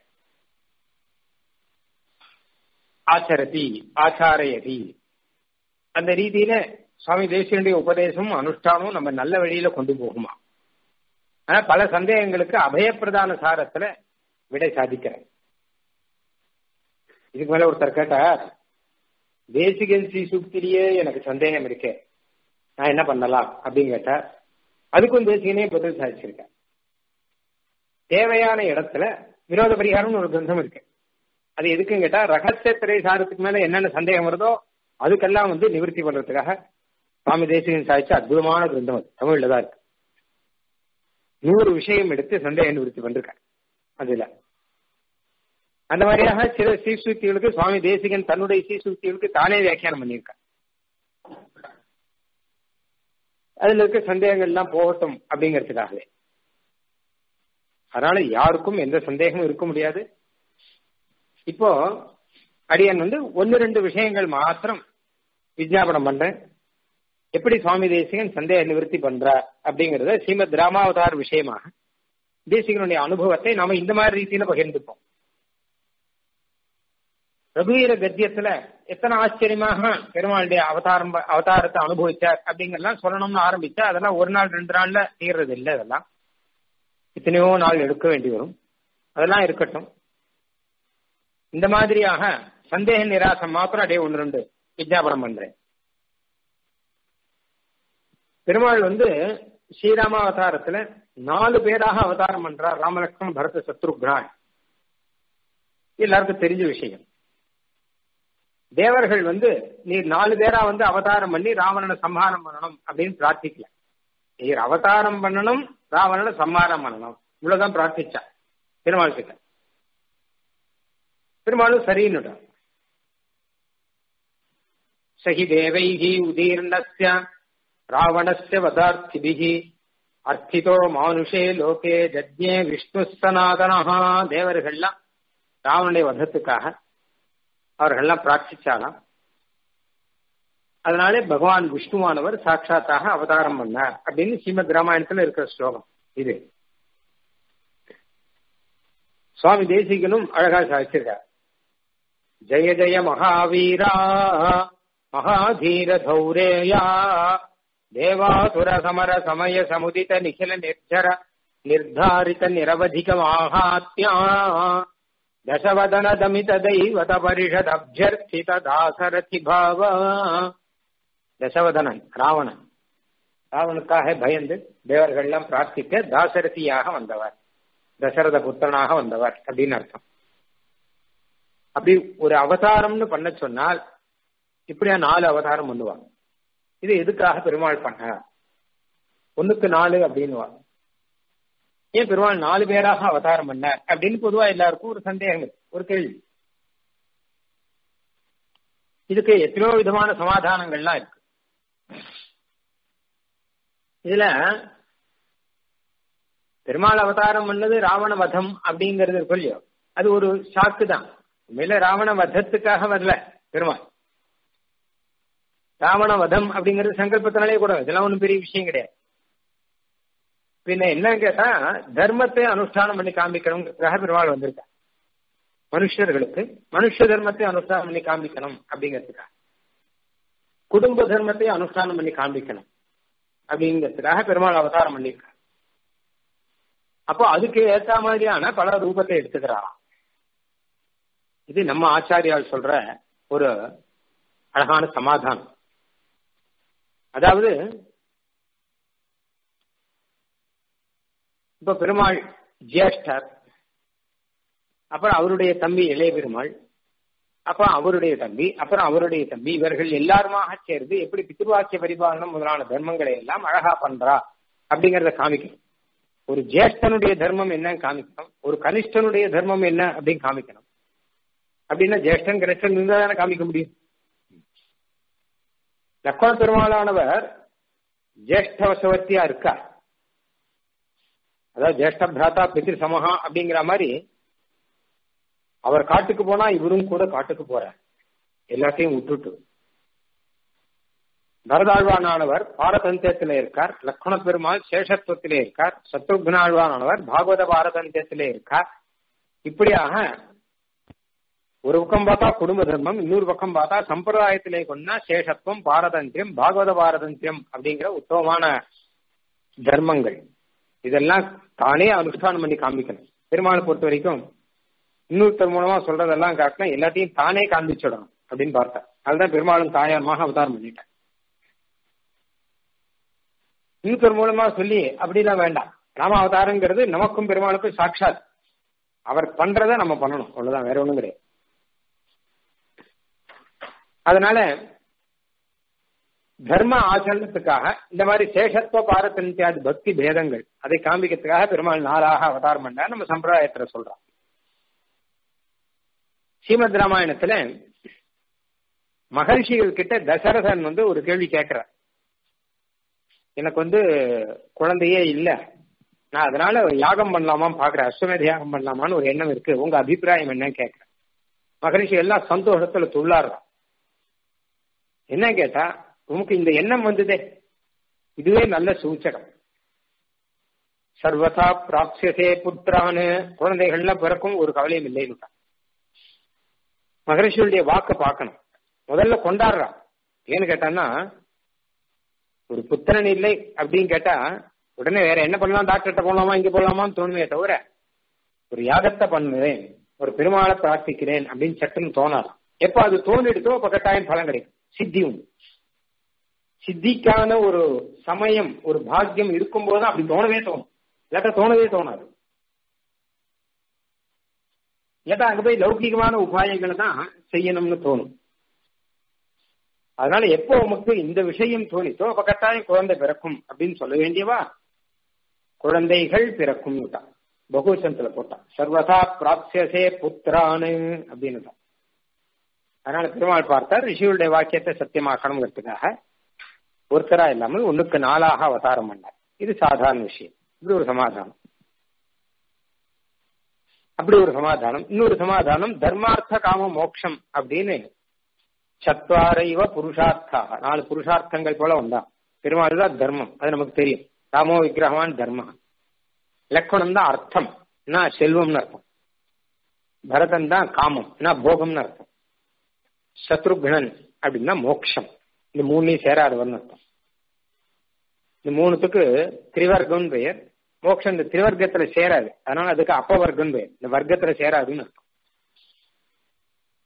ஆச்சரதி ஆச்சாரயதி அந்த ரீதியில சுவாமி தேசியனுடைய உபதேசமும் அனுஷ்டானமும் நம்ம நல்ல வழியில கொண்டு போகுமா ஆனா பல சந்தேகங்களுக்கு அபயப்பிரதான சாரத்துல விடை சாதிக்கிறேன் இதுக்கு மேல ஒருத்தர் கேட்டார் தேசிகன் ஸ்ரீ சுக்திலேயே எனக்கு சந்தேகம் இருக்கே நான் என்ன பண்ணலாம் அப்படின்னு கேட்டார் அதுக்கும் தேசிகனே பதில் சாதிச்சிருக்கேன் தேவையான இடத்துல விரோத பரிகாரம்னு ஒரு கிரந்தம் இருக்கு அது எதுக்குன்னு கேட்டா ரகசிய திரை சாரத்துக்கு மேல என்னென்ன சந்தேகம் வருதோ அதுக்கெல்லாம் வந்து நிவர்த்தி பண்றதுக்காக சுவாமி தேசிகன் சாதிச்ச அற்புதமான கிரந்தம் அது தமிழ்ல தான் இருக்கு நூறு விஷயம் எடுத்து சந்தேக நிவர்த்தி பண்றாங்க அதுல அந்த மாதிரியாக சில சீசுக்திகளுக்கு சுவாமி தேசிகன் தன்னுடைய சீசுக்திகளுக்கு தானே வியாக்கியானம் பண்ணியிருக்கார் அதுல இருக்க சந்தேகங்கள் எல்லாம் போகட்டும் அப்படிங்கிறதுக்காகவே அதனால யாருக்கும் எந்த சந்தேகமும் இருக்க முடியாது இப்போ அடியன் வந்து ஒன்னு ரெண்டு விஷயங்கள் மாத்திரம் விஜாபனம் பண்றேன் எப்படி சுவாமி தேசிகன் சந்தேக நிவர்த்தி பண்றார் அப்படிங்கறத ஸ்ரீமத் ராமாவதார் விஷயமாக தேசிகனுடைய அனுபவத்தை நாம இந்த மாதிரி ரீதியில பகிர்ந்துப்போம் ரகுவீர கத்தியத்துல எத்தனை ஆச்சரியமாக பெருமாளுடைய அவதாரம் அவதாரத்தை அனுபவிச்சார் அப்படிங்கறதெல்லாம் சொல்லணும்னு ஆரம்பிச்சா அதெல்லாம் ஒரு நாள் ரெண்டு நாள்ல தீர்றது இல்லை அதெல்லாம் எத்தனையோ நாள் எடுக்க வேண்டி வரும் அதெல்லாம் இருக்கட்டும் இந்த மாதிரியாக சந்தேக நிராசம் மாத்திரம் அப்படியே ஒன்று ரெண்டு விஜாபனம் பண்றேன் பெருமாள் வந்து ஸ்ரீராம அவதாரத்துல நாலு பேராக அவதாரம் பண்றார் ராமலட்சுமண் பரத சத்ருக்னான் எல்லாருக்கும் தெரிஞ்ச விஷயம் தேவர்கள் வந்து நீர் நாலு பேரா வந்து அவதாரம் பண்ணி ராவணனை சம்ஹாரம் பண்ணணும் அப்படின்னு பிரார்த்திக்கல நீர் அவதாரம் பண்ணணும் ராவணனை சம்ஹாரம் பண்ணணும் இவ்வளவுதான் பிரார்த்திச்சா பெருமாள் கிட்ட பெருமாளும் சரின்னு சகி தேவைகி உதீர்ணஸ்ய ராவணஸ்ய வதார்த்திபிகி அர்த்திதோ மானுஷே லோகே ஜஜ்ஞே விஷ்ணு சனாதனஹா தேவர்கள்லாம் ராவனுடைய வதத்துக்காக அவர்கள்லாம் பிரார்த்திச்சாலாம் அதனாலே பகவான் விஷ்ணுவானவர் சாட்சாத்தாக அவதாரம் பண்ணார் அப்படின்னு ஸ்ரீமத் ராமாயணத்துல இருக்கிற ஸ்லோகம் இது சுவாமி தேசிகனும் அழகா சாதிச்சிருக்கார் ஜெய ஜெய மகாவீரா மகாதீர தௌரேயா தேவாசுர சமர சமய சமுதித நிகில நிர்ஜர நிர்தாரித நிரவதிக மாகாத்யா தசவதன தமித தெய்வத பரிஷத் அபியர்த்தித தாசரதி பாவ தசவதனன் ராவணன் ராவனுக்காக பயந்து தேவர்கள்லாம் பிரார்த்திக்க தாசரதியாக வந்தவர் தசரத புத்திரனாக வந்தவர் அப்படின்னு அர்த்தம் அப்படி ஒரு அவதாரம்னு பண்ண சொன்னால் இப்படியா நாலு அவதாரம் பண்ணுவாங்க இது எதுக்காக பெருமாள் பண்ண ஒண்ணுக்கு நாலு அப்படின்னுவா ஏன் பெருமாள் நாலு பேராக அவதாரம் பண்ண அப்படின்னு பொதுவா எல்லாருக்கும் ஒரு சந்தேகம் ஒரு கேள்வி இதுக்கு எத்தனையோ விதமான சமாதானங்கள்லாம் இருக்கு இதுல பெருமாள் அவதாரம் பண்ணது ராவண வதம் அப்படிங்கிறது இருக்கு இல்லையோ அது ஒரு ஷாக்கு தான் உண்மையில ராவண வதத்துக்காக வரல பெருமாள் ராவண வதம் அப்படிங்கிறது சங்கல்பத்தினாலே கூட இதெல்லாம் ஒன்றும் பெரிய விஷயம் கிடையாது பின்ன என்ன கேட்டா தர்மத்தை அனுஷ்டானம் பண்ணி காமிக்கணுங்கிறதுக்காக பெருமாள் வந்திருக்கா மனுஷர்களுக்கு மனுஷ தர்மத்தை அனுஷ்டானம் பண்ணி காமிக்கணும் அப்படிங்கிறதுக்காக குடும்ப தர்மத்தை அனுஷ்டானம் பண்ணி காமிக்கணும் அப்படிங்கிறதுக்காக பெருமாள் அவதாரம் பண்ணியிருக்கார் அப்போ அதுக்கு ஏத்த மாதிரியான பல ரூபத்தை எடுத்துக்கிறாராம் இது நம்ம ஆச்சாரியால் சொல்ற ஒரு அழகான சமாதானம் அதாவது இப்ப பெருமாள் ஜேஷ்டர் அப்புறம் அவருடைய தம்பி இளைய பெருமாள் அப்புறம் அவருடைய தம்பி அப்புறம் அவருடைய தம்பி இவர்கள் எல்லாருமாக சேர்ந்து எப்படி பித்ருவாக்கிய பரிபாலனம் முதலான தர்மங்களை எல்லாம் அழகா பண்றா அப்படிங்கறத காமிக்கணும் ஒரு ஜேஷ்டனுடைய தர்மம் என்னன்னு காமிக்கணும் ஒரு கனிஷ்டனுடைய தர்மம் என்ன அப்படின்னு காமிக்கணும் அப்படின்னா ஜேஷ்டன் கனிஷ்டன் இருந்தா தானே காமிக்க முடியும் லக்ஷ்மண பெருமாளானவர் ஜேஷ்டவசவர்த்தியா இருக்கா அதாவது ஜேஷ்ட பிராத்தா பித்ரு சமஹா அப்படிங்கிற மாதிரி அவர் காட்டுக்கு போனா இவரும் கூட காட்டுக்கு போறார் எல்லாத்தையும் விட்டுட்டு பரதாழ்வானானவர் பாரதந்தியத்திலே இருக்கார் லக்ஷ்மண பெருமாள் சேஷத்துவத்திலே இருக்கார் சத்ருக்னாழ்வானானவர் பாகவத பாரதந்தியத்திலே இருக்கார் இப்படியாக ஒரு பக்கம் பார்த்தா குடும்ப தர்மம் இன்னொரு பக்கம் பார்த்தா சம்பிரதாயத்திலே கொண்டா சேஷத்துவம் பாரதந்தியம் பாகவத பாரதந்தியம் அப்படிங்கிற உத்தமமான தர்மங்கள் இதெல்லாம் தானே அனுஷ்டானம் பண்ணி காமிக்கணும் பெருமாளை பொறுத்த வரைக்கும் இன்னொருத்தர் மூலமா சொல்றதெல்லாம் காட்டினா எல்லாத்தையும் தானே காண்பிச்சிடணும் அப்படின்னு பார்த்தேன் அதுதான் பெருமாளும் தாயாரமாக அவதாரம் பண்ணிட்டேன் இன்னொருத்தர் மூலமா சொல்லி அப்படிலாம் வேண்டாம் ராம அவதாரங்கிறது நமக்கும் பெருமாளுக்கும் சாட்சாத் அவர் பண்றத நம்ம பண்ணணும் அவ்வளவுதான் வேற ஒண்ணும் கிடையாது அதனால தர்ம ஆச்சரணத்துக்காக இந்த மாதிரி சேஷத்துவ பாரதந்தியாதி பக்தி பேதங்கள் அதை காண்பிக்கிறதுக்காக பெருமாள் நாளாக அவதாரம் பண்ண நம்ம சம்பிரதாயத்துல சொல்றோம் ஸ்ரீமத் ராமாயணத்துல மகர்ஷிகள் கிட்ட தசரதன் வந்து ஒரு கேள்வி கேட்கிறார் எனக்கு வந்து குழந்தையே இல்ல நான் அதனால ஒரு யாகம் பண்ணலாமா பாக்குறேன் அஸ்வமேத யாகம் பண்ணலாமான்னு ஒரு எண்ணம் இருக்கு உங்க அபிப்பிராயம் என்னன்னு கேட்கிறேன் மகரிஷி எல்லாம் சந்தோஷத்துல துள்ளாடுறான் என்ன கேட்டா உனக்கு இந்த எண்ணம் வந்ததே இதுவே நல்ல சூச்சகம் சர்வதா பிராப்சியசே புத்திரான்னு குழந்தைகள்லாம் பிறக்கும் ஒரு கவலையும் இல்லைன்னு மகரிஷியுடைய வாக்க பார்க்கணும் முதல்ல கொண்டாடுறான் ஏன்னு கேட்டான்னா ஒரு புத்திரன் இல்லை அப்படின்னு கேட்டா உடனே வேற என்ன பண்ணலாம் டாக்டர்கிட்ட போகலாமா இங்க போகலாமான்னு தோணுமே தவிர ஒரு யாகத்தை பண்ணுவேன் ஒரு பெருமாளை பிரார்த்திக்கிறேன் அப்படின்னு சட்டுன்னு தோணலாம் எப்ப அது தோணிடுதோ அப்ப கட்டாயம் பலன் கிடைக்கும் சித்தி உண்டு சித்திக்கான ஒரு சமயம் ஒரு பாக்கியம் இருக்கும்போது அப்படி தோணவே தோணும் இல்லாட்டா தோணவே தோணாது இல்லாட்டா அங்க போய் லௌகிகமான உபாயங்களை தான் செய்யணும்னு தோணும் அதனால எப்போ உமக்கு இந்த விஷயம் தோணித்தோ அப்ப கட்டாயம் குழந்தை பிறக்கும் அப்படின்னு சொல்ல வேண்டியவா குழந்தைகள் பிறக்கும் பகுவசனத்துல போட்டான் சர்வதா பிராப்சியசே புத்திரானு அப்படின்னு அதனால பெருமாள் பார்த்தார் ரிஷியுடைய வாக்கியத்தை சத்தியமாக்கணுங்கிறதுக்காக ஒருத்தரா இல்லாமல் ஒண்ணுக்கு நாளாக அவதாரம் பண்ணார் இது சாதாரண விஷயம் இப்படி ஒரு சமாதானம் அப்படி ஒரு சமாதானம் இன்னொரு சமாதானம் தர்மார்த்த காம மோக்ஷம் அப்படின்னு சத்வாரைவ புருஷார்த்தா நாலு புருஷார்த்தங்கள் போல வந்தா பெருமாள் தான் தர்மம் அது நமக்கு தெரியும் ராமோ விக்கிரகவான் தர்மம் லக்ஷ்மணம் தான் அர்த்தம் செல்வம்னு அர்த்தம் பரதன் தான் காமம் போகம்னு அர்த்தம் சத்ருக்னன் அப்படின்னா மோக்ஷம் இந்த மூணையும் சேராதவர்னு அர்த்தம் இந்த மூணுத்துக்கு திரிவர்க்கம் பெயர் மோக்ஷம் இந்த திரிவர்க்கத்துல சேராது அதனால அதுக்கு அப்பவர்க்கம் பெயர் இந்த வர்க்கத்துல சேராதுன்னு அர்த்தம்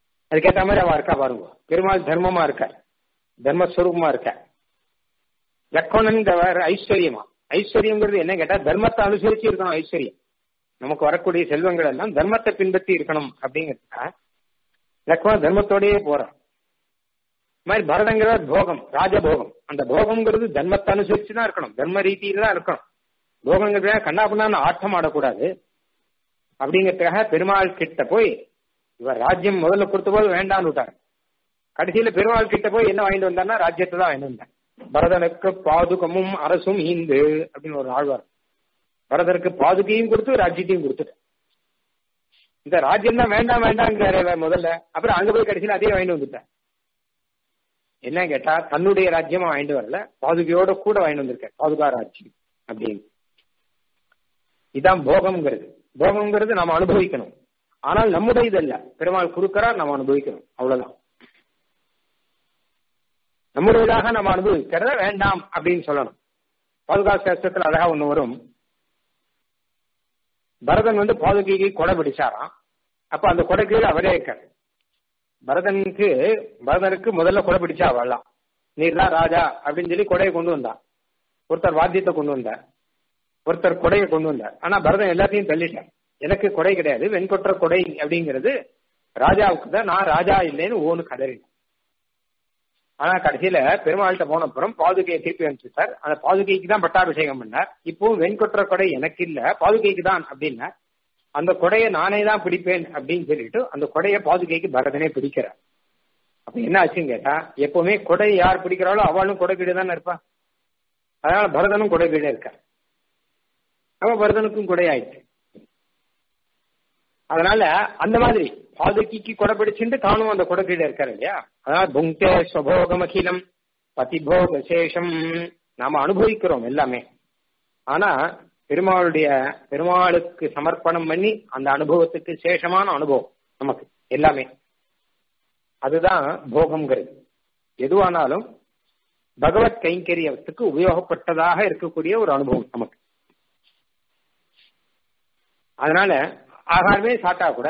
அதுக்கேற்ற மாதிரி அவ இருக்கா பாருங்க பெருமாள் தர்மமா இருக்க தர்மஸ்வரூபமா இருக்க லக்ஷ்மணன்கிறவர் ஐஸ்வர்யமா ஐஸ்வர்யங்கிறது என்ன கேட்டா தர்மத்தை அனுசரிச்சு இருக்கணும் ஐஸ்வர்யம் நமக்கு வரக்கூடிய செல்வங்கள் எல்லாம் தர்மத்தை பின்பற்றி இருக்கணும் அப்படிங்கிறதுக்கா லக்ஷ்மணன் தர்மத்தோடயே போறான் இது மாதிரி பரதங்கிறவர் போகம் ராஜபோகம் அந்த போகம்ங்கிறது தர்மத்தை அனுசரிச்சு தான் இருக்கணும் தர்ம ரீதியில தான் இருக்கணும் போகங்கிறது கண்ணாபண்ணான்னு ஆட்டம் ஆடக்கூடாது அப்படிங்கிறதுக்காக பெருமாள் கிட்ட போய் இவர் ராஜ்யம் முதல்ல கொடுத்த போது வேண்டான்னு விட்டார் கடைசியில பெருமாள் கிட்ட போய் என்ன வாங்கிட்டு வந்தார்னா ராஜ்யத்தை தான் வாங்கிட்டு வந்தார் பரதனுக்கு பாதுகமும் அரசும் ஈந்து அப்படின்னு ஒரு ஆழ்வார் பரதருக்கு பாதுகையும் கொடுத்து ராஜ்யத்தையும் கொடுத்துட்டு இந்த ராஜ்யம் தான் வேண்டாம் வேண்டாங்கிறாரு முதல்ல அப்புறம் அங்க போய் கடைசியில அதே வாங்கிட்டு வந்துட்டார் என்ன கேட்டா தன்னுடைய ராஜ்யமா வாங்கிட்டு வரல பாதுகையோட கூட வாங்கிட்டு வந்திருக்கார் பாதுகா ராஜ்யம் அப்படின்னு இதான் போகம்ங்கிறது போகம்ங்கிறது நாம அனுபவிக்கணும் ஆனால் நம்முடைய இது இல்ல பெருமாள் கொடுக்கறா நம்ம அனுபவிக்கணும் அவ்வளவுதான் நம்முடையதாக நம்ம அனுபவிக்கிறத வேண்டாம் அப்படின்னு சொல்லணும் பாதுகா சாஸ்திரத்துல அழகா ஒண்ணு வரும் பரதன் வந்து பாதுகைக்கு கொடை பிடிச்சாராம் அப்ப அந்த கொடை கீழே அவரே இருக்காரு பரதனுக்கு பரதனுக்கு முதல்ல கொடை பிடிச்சா அவள்லாம் நீர் தான் ராஜா அப்படின்னு சொல்லி கொடையை கொண்டு வந்தா ஒருத்தர் வாத்தியத்தை கொண்டு வந்தார் ஒருத்தர் கொடையை கொண்டு வந்தார் ஆனா பரதன் எல்லாத்தையும் தள்ளிட்டார் எனக்கு கொடை கிடையாது வெண்கொற்ற கொடை அப்படிங்கிறது ராஜாவுக்கு தான் நான் ராஜா இல்லைன்னு ஓனு கதறினேன் ஆனா கடைசியில பெருமாள்கிட்ட போன அப்புறம் பாதுகையை திருப்பி அனுப்பிச்சுட்டார் அந்த பாதுகைக்கு தான் பட்டாபிஷேகம் பண்ணார் இப்போ வெண்கொற்ற கொடை எனக்கு இல்ல பாதுகைக்கு தான் அப்படின்னா அந்த கொடையை நானே தான் பிடிப்பேன் அப்படின்னு சொல்லிட்டு அந்த கொடையை பாதுகைக்கு பரதனே பிடிக்கிறார் அப்ப என்ன ஆச்சுன்னு கேட்டா எப்பவுமே கொடை யார் பிடிக்கிறாளோ அவளும் கொடை கீழே தானே இருப்பா அதனால பரதனும் கொடை கீழே இருக்கார் அவ பரதனுக்கும் கொடை ஆயிடுச்சு அதனால அந்த மாதிரி பாதுகைக்கு கொடை பிடிச்சுட்டு தானும் அந்த கொடை கீழே இருக்காரு இல்லையா அதனால புங்கே ஸ்வபோகம் அகிலம் பதிபோக சேஷம் நாம அனுபவிக்கிறோம் எல்லாமே ஆனா பெருமாளுடைய பெருமாளுக்கு சமர்ப்பணம் பண்ணி அந்த அனுபவத்துக்கு சேஷமான அனுபவம் நமக்கு எல்லாமே அதுதான் போகம்ங்கிறது எதுவானாலும் பகவத் கைங்கரியத்துக்கு உபயோகப்பட்டதாக இருக்கக்கூடிய ஒரு அனுபவம் நமக்கு அதனால ஆகாரமே சாப்பிட்டா கூட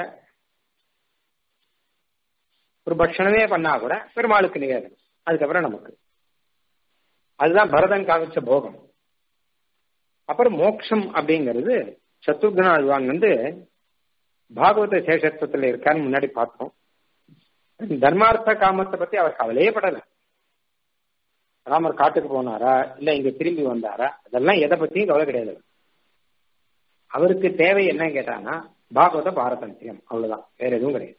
ஒரு பட்சணமே பண்ணா கூட பெருமாளுக்கு நிவேதனம் அதுக்கப்புறம் நமக்கு அதுதான் பரதன் காமிச்ச போகம் அப்புறம் மோக்ஷம் அப்படிங்கிறது சத்ருக்னாழ்வான் வந்து பாகவத சேஷத்துவத்துல இருக்கான்னு முன்னாடி பார்த்தோம் தர்மார்த்த காமத்தை பத்தி அவர் கவலையே படல ராமர் காட்டுக்கு போனாரா இல்ல இங்க திரும்பி வந்தாரா அதெல்லாம் எதை பத்தியும் கவலை கிடையாது அவருக்கு தேவை என்ன கேட்டானா பாகவத பாரதந்தியம் அவ்வளவுதான் வேற எதுவும் கிடையாது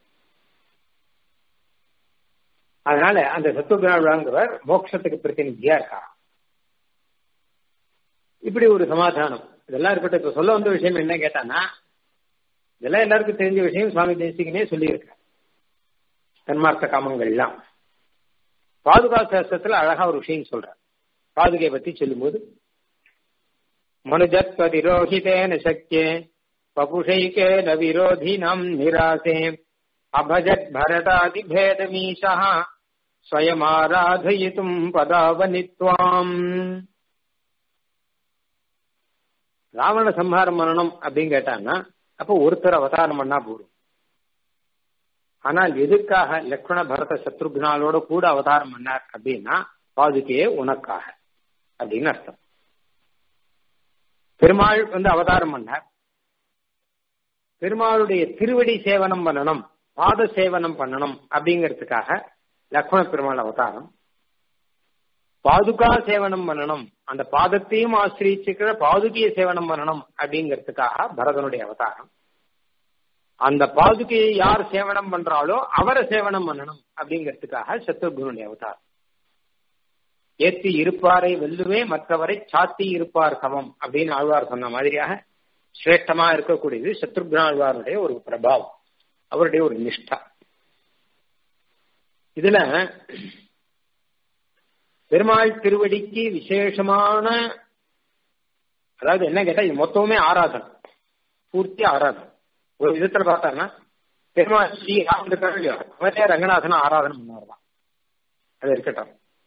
அதனால அந்த சத்துவகுணாழ்வாங்கிறவர் மோட்சத்துக்கு பிரதிநிதியா இருக்காராம் இப்படி ஒரு சமாதானம் இதெல்லாம் இருக்கட்டும் இப்ப சொல்ல வந்த விஷயம் என்ன கேட்டானா இதெல்லாம் எல்லாருக்கும் தெரிஞ்ச விஷயம் சுவாமி தேசிகனே சொல்லியிருக்கார் தன்மார்த்த காமங்கள்லாம் பாதுகா சாஸ்திரத்துல அழகா ஒரு விஷயம் சொல்றார் பாதுகை பத்தி சொல்லும்போது மனுஜத்வதிரோஹிதேன சக்கியே பபுஷைகேன விரோதினம் நிராசே அபஜத் பரதாதி பேதமீஷா ஸ்வயமாராதயித்தும் பதாவனித்வாம் ராவண சம்ஹாரம் பண்ணணும் அப்படின்னு கேட்டான்னா அப்போ ஒருத்தர் அவதாரம் பண்ணா போதும் ஆனால் எதுக்காக லக்ஷ்மண பரத சத்ருக்னாலோட கூட அவதாரம் பண்ணார் அப்படின்னா பாதுகையே உனக்காக அப்படின்னு அர்த்தம் பெருமாள் வந்து அவதாரம் பண்ணார் பெருமாளுடைய திருவடி சேவனம் பண்ணணும் பாத சேவனம் பண்ணணும் அப்படிங்கிறதுக்காக லக்ஷ்மண பெருமாள் அவதாரம் பாதுகா சேவனம் பண்ணணும் அந்த பாதத்தையும் ஆசிரிச்சுக்கிற பாதுகையை சேவனம் பண்ணணும் அப்படிங்கிறதுக்காக பரதனுடைய அவதாரம் அந்த பாதுகையை யார் சேவனம் பண்றாளோ அவரை சேவனம் பண்ணணும் அப்படிங்கிறதுக்காக சத்ருகுனுடைய அவதாரம் ஏத்தி இருப்பாரை வெல்லுவே மற்றவரை சாத்தி இருப்பார் சமம் அப்படின்னு ஆழ்வார் சொன்ன மாதிரியாக சிரேஷ்டமா இருக்கக்கூடியது சத்ருக்னாழ்வாருடைய ஒரு பிரபாவம் அவருடைய ஒரு நிஷ்டா இதுல பெருமாள் திருவடிக்கு விசேஷமான அதாவது என்ன கேட்டா இது மொத்தமே ஆராதனை பூர்த்தி ஆராதனை ஒரு விதத்துல பார்த்தாருன்னா பெருமாள் ஸ்ரீ ராமன் இல்லையோ அவரே ரங்கநாதன ஆராதனை பண்ணார்தான் அது இருக்கட்டும்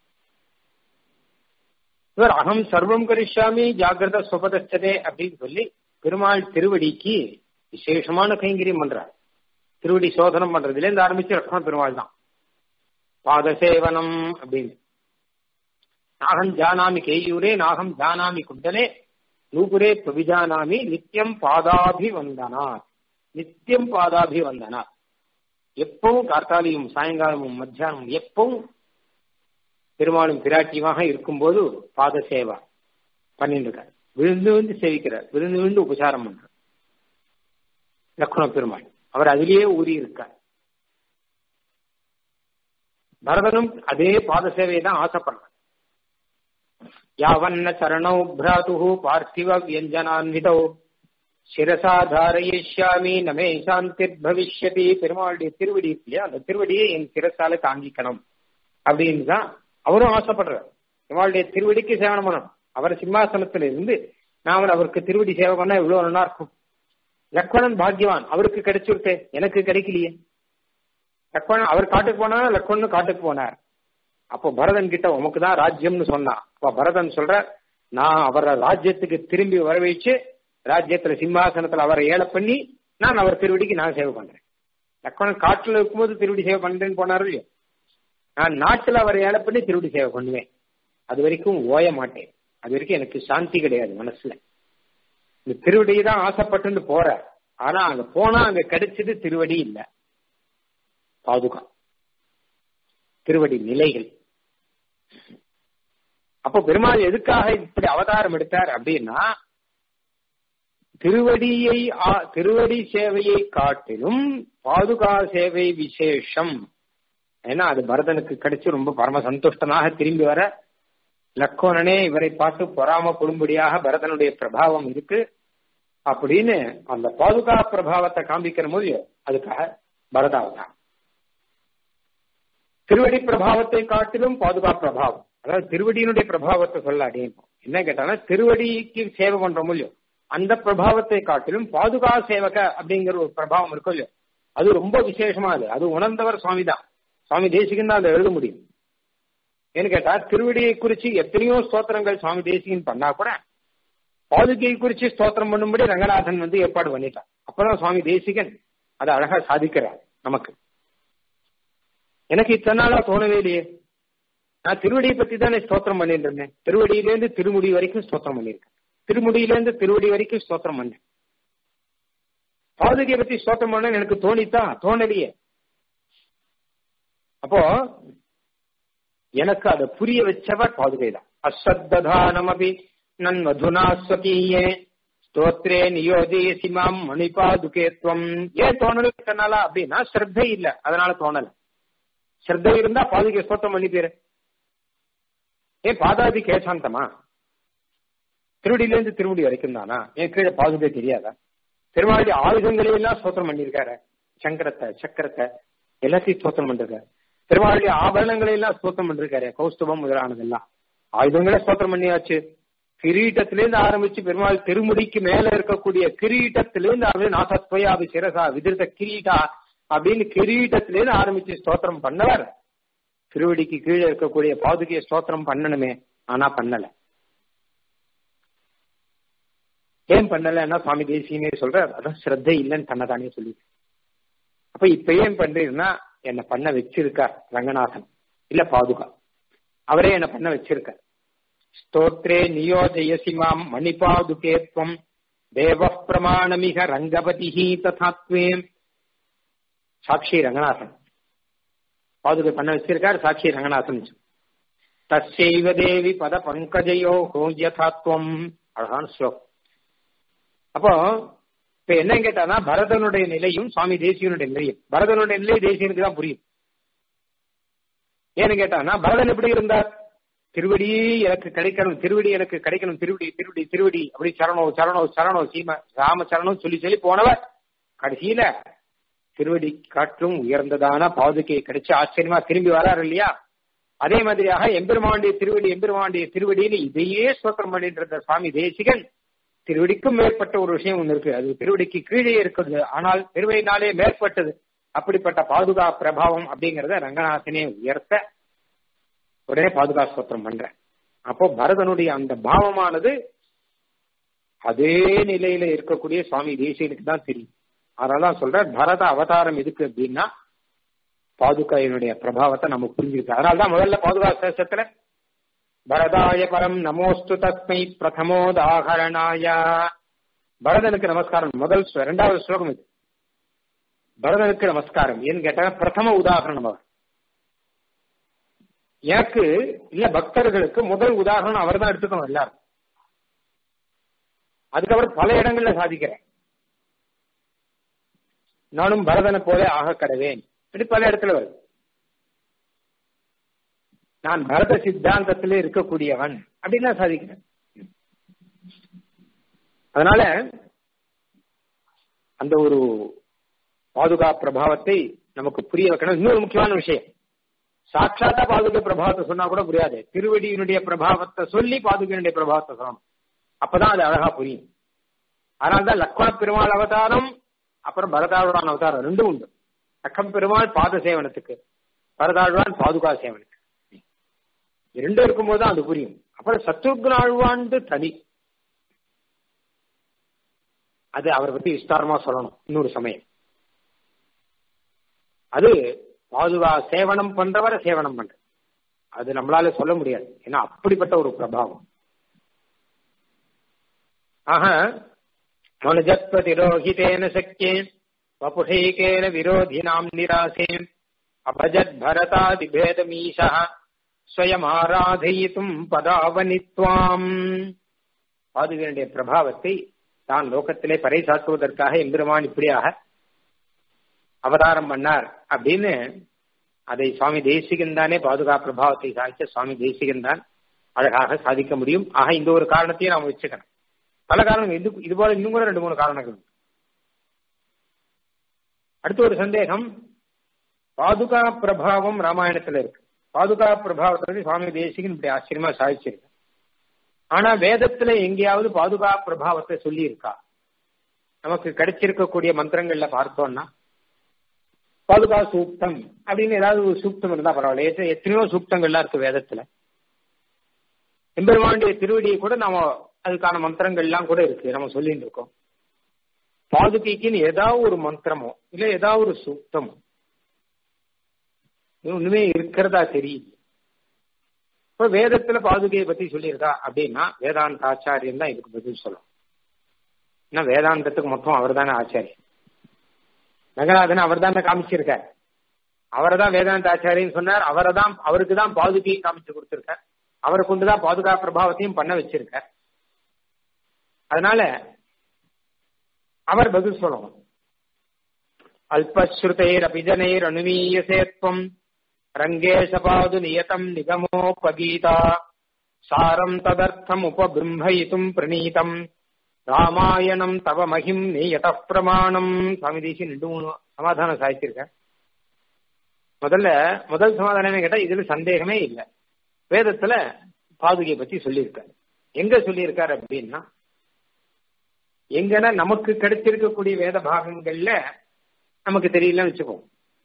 இவர் அகம் சர்வம் கரிஷாமி ஜாகிரத சுபதச்சதே அப்படின்னு சொல்லி பெருமாள் திருவடிக்கு விசேஷமான கைங்கரியம் பண்றார் திருவடி சோதனம் பண்றதுல இருந்து ஆரம்பிச்சு லட்சுமண பெருமாள் தான் பாத சேவனம் அப்படின்னு நாகம் ஜானாமி கேயூரே நாகம் ஜானாமி குண்டலே நூபுரே பிரவிஜானாமி நித்தியம் பாதாபி வந்தனார் நித்தியம் பாதாபி வந்தனார் எப்பவும் கார்த்தாலியும் சாயங்காலமும் மத்தியானமும் எப்பவும் பெருமாளும் பிராட்டியுமாக இருக்கும்போது பாத சேவா பண்ணிட்டு இருக்கார் விழுந்து விழுந்து சேவிக்கிறார் விழுந்து விழுந்து உபசாரம் பண்றார் லக்ஷ்மண பெருமாள் அவர் அதிலேயே ஊறி இருக்கார் பரதனும் அதே பாத சேவையை தான் ஆசைப்படுறார் யாவன்ன சரணௌ பிராத்து பார்த்திவ வியஞ்சனான்விதோ சிரசா தாரயிஷ்யாமி நமே சாந்திர் பவிஷ்யதி பெருமாளுடைய திருவடி இல்லையா அந்த திருவடியை என் சிரசால தாங்கிக்கணும் அப்படின்னு தான் அவரும் ஆசைப்படுறார் பெருமாளுடைய திருவடிக்கு சேவனம் பண்ணணும் அவர் சிம்மாசனத்துல இருந்து நான் அவருக்கு திருவடி சேவை பண்ணா இவ்வளவு நல்லா இருக்கும் லக்ஷ்மணன் பாக்யவான் அவருக்கு கிடைச்சுருத்தே எனக்கு கிடைக்கலையே லக்ஷ்மணன் அவர் காட்டுக்கு போனா லக்ஷ்மணன் காட்டுக்கு போனார் அப்போ பரதன் கிட்ட உமக்கு தான் ராஜ்யம்னு சொன்னான் அப்போ பரதன் சொல்ற நான் அவரை ராஜ்யத்துக்கு திரும்பி வர வச்சு ராஜ்யத்துல சிம்மாசனத்துல அவரை ஏழை பண்ணி நான் அவர் திருவடிக்கு நான் சேவை பண்றேன் லக்ஷ்மணன் காட்டுல இருக்கும்போது திருவடி சேவை பண்றேன்னு போனாரு இல்லையோ நான் நாட்டுல அவரை ஏழை பண்ணி திருவடி சேவை பண்ணுவேன் அது வரைக்கும் ஓய மாட்டேன் அது வரைக்கும் எனக்கு சாந்தி கிடையாது மனசுல இந்த திருவடியை தான் ஆசைப்பட்டு போற ஆனா அங்க போனா அங்க கிடைச்சது திருவடி இல்ல பாதுகா திருவடி நிலைகள் அப்போ பெருமாள் எதுக்காக இப்படி அவதாரம் எடுத்தார் அப்படின்னா திருவடியை திருவடி சேவையை காட்டிலும் பாதுகா சேவை விசேஷம் ஏன்னா அது பரதனுக்கு கிடைச்சு ரொம்ப பரம சந்துஷ்டனாக திரும்பி வர லக்கோனனே இவரை பார்த்து பொறாம கொடும்படியாக பரதனுடைய பிரபாவம் இருக்கு அப்படின்னு அந்த பாதுகா பிரபாவத்தை காண்பிக்கிற போது அதுக்காக பரதாவதான் திருவடி பிரபாவத்தை காட்டிலும் பாதுகா பிரபாவம் அதாவது திருவடியினுடைய பிரபாவத்தை சொல்லாடி என்ன கேட்டானா திருவடிக்கு சேவை பண்ற முடியும் அந்த பிரபாவத்தை காட்டிலும் பாதுகா சேவக அப்படிங்கிற ஒரு பிரபாவம் இருக்கும் இல்லையோ அது ரொம்ப விசேஷமா அது அது உணர்ந்தவர் சுவாமி தான் சுவாமி தேசிகன் தான் அதை எழுத முடியும் ஏன்னு கேட்டா திருவடியை குறிச்சு எத்தனையோ ஸ்தோத்திரங்கள் சுவாமி தேசிகன் பண்ணா கூட பாதுகையை குறிச்சு ஸ்தோத்திரம் பண்ணும்படி ரங்கநாதன் வந்து ஏற்பாடு பண்ணிட்டார் அப்பதான் சுவாமி தேசிகன் அதை அழகா சாதிக்கிறார் நமக்கு எனக்கு இத்தனை நாளா தோணவே இல்லையே நான் திருவடியை பத்தி தானே ஸ்தோத்திரம் பண்ணிட்டு இருந்தேன் திருவடியிலேருந்து திருமுடி வரைக்கும் ஸ்தோத்திரம் பண்ணியிருக்கேன் திருமுடியிலேருந்து திருவடி வரைக்கும் ஸ்தோத்திரம் பண்ணேன் பாதுகையை பத்தி ஸ்தோத்திரம் பண்ண எனக்கு தோணித்தா தோணலையே அப்போ எனக்கு அதை புரிய வச்சவர் பாதுகை தான் அஸ்வத்தானம் அபி நன் மதுனா ஸ்வகீயே ஸ்தோத்ரே நியோஜயசி மாம் மணிபாதுகேத்வம் ஏன் தோணல தன்னாலா அப்படின்னா ஸ்ரத்தை இல்ல அதனால தோணல ஸ்ரத்தை இருந்தா பாதுகை ஸ்தோத்திரம் பண்ணி பேரு ஏன் பாதாதி கேசாந்தமா திருவடியிலேருந்து திருமுடி வரைக்கும் தானா ஏன் கீழே பாதுகை தெரியாதா திருவாடி ஆயுதங்களை எல்லாம் ஸ்தோத்திரம் பண்ணியிருக்காரு சங்கரத்தை சக்கரத்தை எல்லாத்தையும் ஸ்தோத்திரம் பண்ணிருக்காரு திருவாளுடைய ஆபரணங்களை எல்லாம் ஸ்தோத்திரம் பண்ணிருக்காரு கௌஸ்துபம் முதலானதெல்லாம் ஆயுதங்களே ஸ்தோத்திரம் பண்ணியாச்சு கிரீட்டத்திலேருந்து ஆரம்பிச்சு பெருமாள் திருமுடிக்கு மேல இருக்கக்கூடிய கிரீட்டத்திலேருந்து அவரு நாசத்வயாபி சிரசா விதிர்த்த கிரீட்டா அப்படின்னு கிரீட்டத்திலேருந்து ஆரம்பிச்சு ஸ்தோத்திரம் பண்ணவர் திருவடிக்கு கீழே இருக்கக்கூடிய பாதுகைய ஸ்தோத்திரம் பண்ணணுமே ஆனா பண்ணல ஏன் பண்ணலன்னா சுவாமி தேசியமே சொல்ற அதான் ஸ்ரத்தை இல்லைன்னு தன்னதானே சொல்லி அப்ப இப்ப ஏன் பண்றீங்கன்னா என்ன பண்ண வச்சிருக்கார் ரங்கநாதன் இல்ல பாதுகா அவரே என்ன பண்ண வச்சிருக்கார் ஸ்தோத்ரே நியோஜயசி மாம் மணிபாதுகேத்வம் தேவ பிரமாணமிக ரங்கபதி ததாத்வே சாட்சி ரங்கநாதன் பாதுகை பண்ண வச்சிருக்கார் சாட்சி ரங்கநாதன் தஸ்யைவ தேவி பத பங்கஜயோ யதாத்வம் அழகான ஸ்லோகம் அப்போ இப்ப என்ன கேட்டானா பரதனுடைய நிலையும் சுவாமி தேசியனுடைய நிலையும் பரதனுடைய நிலை தேசியனுக்கு தான் புரியும் ஏன்னு கேட்டானா பரதன் எப்படி இருந்தார் திருவடி எனக்கு கிடைக்கணும் திருவடி எனக்கு கிடைக்கணும் திருவடி திருவடி திருவடி அப்படி சரணோ சரணோ சரணோ சீம ராம சரணம் சொல்லி சொல்லி போனவர் கடைசியில திருவடி காற்றும் உயர்ந்ததான பாதுகையை கிடைச்சு ஆச்சரியமா திரும்பி வராரு இல்லையா அதே மாதிரியாக எம்பெருமாண்டிய திருவடி எம்பெருமாண்டிய திருவடின்னு இதையே ஸ்தோத்திரம் பண்ணிட்டு இருந்த சுவாமி தேசிகன் திருவடிக்கும் மேற்பட்ட ஒரு விஷயம் ஒன்று இருக்கு அது திருவடிக்கு கீழே இருக்குது ஆனால் திருவையினாலே மேற்பட்டது அப்படிப்பட்ட பாதுகா பிரபாவம் அப்படிங்கறத ரங்கநாதனே உயர்த்த உடனே பாதுகா ஸ்தோத்திரம் பண்ற அப்போ பரதனுடைய அந்த பாவமானது அதே நிலையில இருக்கக்கூடிய சுவாமி தேசியனுக்கு தான் தெரியும் அதனாலதான் சொல்ற பரத அவதாரம் எதுக்கு அப்படின்னா பாதுகாயினுடைய பிரபாவத்தை நம்ம புரிஞ்சுக்கிட்டு அதனாலதான் முதல்ல பாதுகா சேஷத்துல பரதாய பரம் நமோஸ்து தஸ்மை பிரதமோதாகரணாய பரதனுக்கு நமஸ்காரம் முதல் ஸ்லோ- இரண்டாவது ஸ்லோகம் இது பரதனுக்கு நமஸ்காரம் ஏன்னு கேட்டா பிரதம உதாகரணம் அவர் எனக்கு இல்ல பக்தர்களுக்கு முதல் உதாரணம் அவர் தான் எடுத்துக்கணும் எல்லாரும் அதுக்கப்புறம் பல இடங்கள்ல சாதிக்கிறேன் நானும் பரதனை போல ஆக கடவேன் இப்படி பல இடத்துல வருது நான் பரத சித்தாந்தத்திலே இருக்கக்கூடியவன் அப்படின்னு நான் சாதிக்கிறேன் அதனால அந்த ஒரு பாதுகா பிரபாவத்தை நமக்கு புரிய வைக்கணும் இன்னொரு முக்கியமான விஷயம் சாட்சாத்தா பாதுகை பிரபாவத்தை சொன்னா கூட புரியாது திருவடியினுடைய பிரபாவத்தை சொல்லி பாதுகையினுடைய பிரபாவத்தை சொல்லணும் அப்பதான் அது அழகா புரியும் அதனால்தான் லக்ஷ்மண பெருமாள் அவதாரம் அப்புறம் பரதாழ்வான் அவதாரம் ரெண்டும் உண்டு லக்கம் பெருமாள் பாத சேவனத்துக்கு பரதாழ்வான் பாதுகா சேவனுக்கு ரெண்டும் இருக்கும்போது தான் அது புரியும் அப்புறம் சத்ருக்ன ஆழ்வான்ட்டு தனி அது அவரை பத்தி விஸ்தாரமா சொல்லணும் இன்னொரு சமயம் அது பாதுகா சேவனம் பண்றவரை சேவனம் பண்ற அது நம்மளால சொல்ல முடியாது ஏன்னா அப்படிப்பட்ட ஒரு பிரபாவம் ஆக மனுஜத்வதிரோஹிதேன சக்கியே வபுஷைகேன விரோதினாம் நிராசேன் அபஜத் பரதாதிபேதமீஷா ஸ்வயம் ஆராதயித்தும் பதாவனித்வாம் பாதுகையினுடைய பிரபாவத்தை தான் லோகத்திலே பறைசாற்றுவதற்காக எம்பெருமான் இப்படியாக அவதாரம் பண்ணார் அப்படின்னு அதை சுவாமி தேசிகன் தானே பாதுகா பிரபாவத்தை சாதிச்ச சுவாமி தேசிகன் தான் அழகாக சாதிக்க முடியும் ஆக இந்த ஒரு காரணத்தையும் நாம் வச்சுக்கணும் பல காரணங்கள் இது இது போல இன்னும் கூட ரெண்டு மூணு காரணங்கள் உண்டு. அடுத்து ஒரு சந்தேகம் பாதுகா பிரபாவம் ராமாயணத்துல இருக்கு பாதுகா பிரபாவத்தை சுவாமி தேசிகன் இப்படி ஆச்சரியமா சாதிச்சிருக்கு ஆனா வேதத்துல எங்கேயாவது பாதுகா பிரபாவத்தை சொல்லி இருக்கா நமக்கு கிடைச்சிருக்கக்கூடிய மந்திரங்கள்ல பார்த்தோம்னா பாதுகா சூக்தம் அப்படின்னு ஏதாவது ஒரு சூக்தம் இருந்தா பரவாயில்ல எத்த- எத்தனையோ சூக்தங்கள்லாம் இருக்கு வேதத்துல எம்பெருமானுடைய திருவடியை கூட நாம அதுக்கான மந்திரங்கள்லாம் கூட இருக்கு நம்ம சொல்லிட்டு இருக்கோம் பாதுகைக்குன்னு ஏதாவது ஒரு மந்திரமோ இல்ல ஏதாவது ஒரு சூக்தமோ ஒண்ணுமே இருக்கிறதா தெரியுது இப்ப வேதத்துல பாதுகையை பத்தி சொல்லியிருக்கா அப்படின்னா வேதாந்த ஆச்சாரியன் தான் இதுக்கு பதில் சொல்லணும் ஏன்னா வேதாந்தத்துக்கு மொத்தம் அவர் தானே ஆச்சாரியன் ரங்கநாதன் அவர் தானே காமிச்சிருக்கார் அவரை தான் வேதாந்த ஆச்சாரியன் சொன்னார் அவரை தான் அவருக்கு தான் பாதுகையை காமிச்சு கொடுத்திருக்கார் அவரை கொண்டுதான் பாதுகா பிரபாவத்தையும் பண்ண வச்சிருக்கார் அதனால அவர் பதில் சொல்லணும் அல்பஸ்ருதைர் அபிஜனைர் அனுமீயசேத்வம் ரங்கேஷபாது நியதம் நிகமோபகீதா சாரம் ததர்த்தம் உபபிரம்மயித்தும் பிரணீதம் ராமாயணம் தவ மகிம் நியத பிரமாணம் சுவாமி தேசி ரெண்டு மூணு சமாதானம் சாதிச்சிருக்க முதல்ல முதல் சமாதானம் கேட்டா இதுல சந்தேகமே இல்லை வேதத்துல பாதுகையை பத்தி சொல்லியிருக்காரு எங்க சொல்லியிருக்காரு அப்படின்னா எங்கன்னா நமக்கு கிடைச்சிருக்கக்கூடிய வேத பாகங்கள்ல நமக்கு தெரியலன்னு வச்சுக்கோம்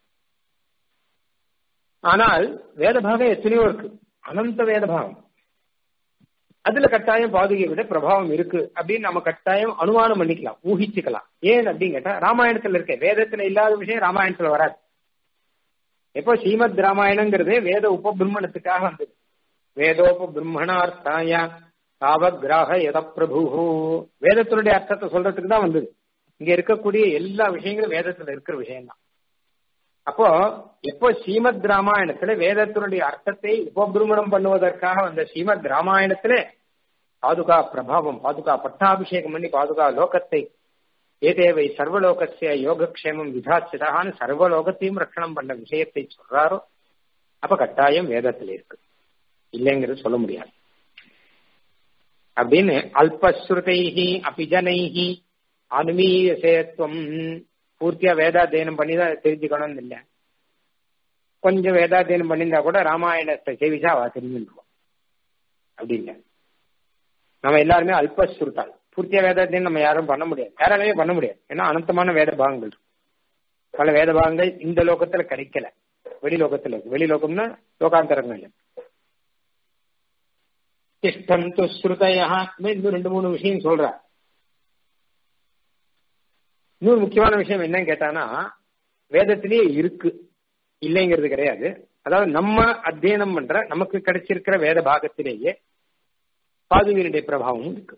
ஆனால் வேத பாகம் எத்தனையோ இருக்கு அனந்த வேத பாகம் அதுல கட்டாயம் பாதுகை விட பிரபாவம் இருக்கு அப்படின்னு நம்ம கட்டாயம் அனுமானம் பண்ணிக்கலாம் ஊகிச்சுக்கலாம் ஏன் அப்படின்னு கேட்டா ராமாயணத்துல இருக்க வேதத்துல இல்லாத விஷயம் ராமாயணத்துல வராது எப்போ ஸ்ரீமத் ராமாயணங்கிறதே வேத உபபிரம்மணத்துக்காக வந்தது வேதோப பிரம்மணார்த்தாய தாவக்ராக எத பிரபு வேதத்தினுடைய அர்த்தத்தை சொல்றதுக்கு தான் வந்தது இங்க இருக்கக்கூடிய எல்லா விஷயங்களும் வேதத்துல இருக்கிற விஷயம்தான் அப்போ எப்போ ஸ்ரீமத் ராமாயணத்துல வேதத்தினுடைய அர்த்தத்தை உபபிரமணம் பண்ணுவதற்காக வந்த ஸ்ரீமத் ராமாயணத்துல பாதுகா பிரபாவம் பாதுகா பட்டாபிஷேகம் பண்ணி பாதுகா லோகத்தை ஏதேவை சர்வலோகசிய யோகக்ஷேமம் விதாச்சிதான்னு சர்வலோகத்தையும் ரட்சணம் பண்ண விஷயத்தை சொல்றாரோ அப்ப கட்டாயம் வேதத்துல இருக்கு இல்லைங்கிறது சொல்ல முடியாது அப்படின்னு அல்பஸ்ருதைஹி அபிஜனைஹி அனுமீயசேத்துவம் பூர்த்தியா வேதாத்தியனம் பண்ணி தான் தெரிஞ்சுக்கணும்னு இல்லை கொஞ்சம் வேதாத்தியனம் பண்ணியிருந்தா கூட ராமாயணத்தை செவிச்சா அவ தெரிஞ்சுருவோம் அப்படி இல்லை நம்ம எல்லாருமே அல்பஸ்ருத்தால் பூர்த்தியா வேதாத்தியம் நம்ம யாரும் பண்ண முடியாது யாராலுமே பண்ண முடியாது ஏன்னா அனந்தமான வேத பாகங்கள் இருக்கு பல வேத பாகங்கள் இந்த லோகத்துல கிடைக்கல வெளி லோகத்துல இருக்கு வெளி லோகம்னா லோகாந்தரங்கள் திஷ்டந்து ஸ்ருதயா இன்னும் ரெண்டு மூணு விஷயம் சொல்ற இன்னொரு முக்கியமான விஷயம் என்னன்னு கேட்டானா வேதத்திலேயே இருக்கு இல்லைங்கிறது கிடையாது அதாவது நம்ம அத்தியனம் பண்ற நமக்கு கிடைச்சிருக்கிற வேத பாகத்திலேயே பாதுகையினுடைய பிரபாவமும் இருக்கு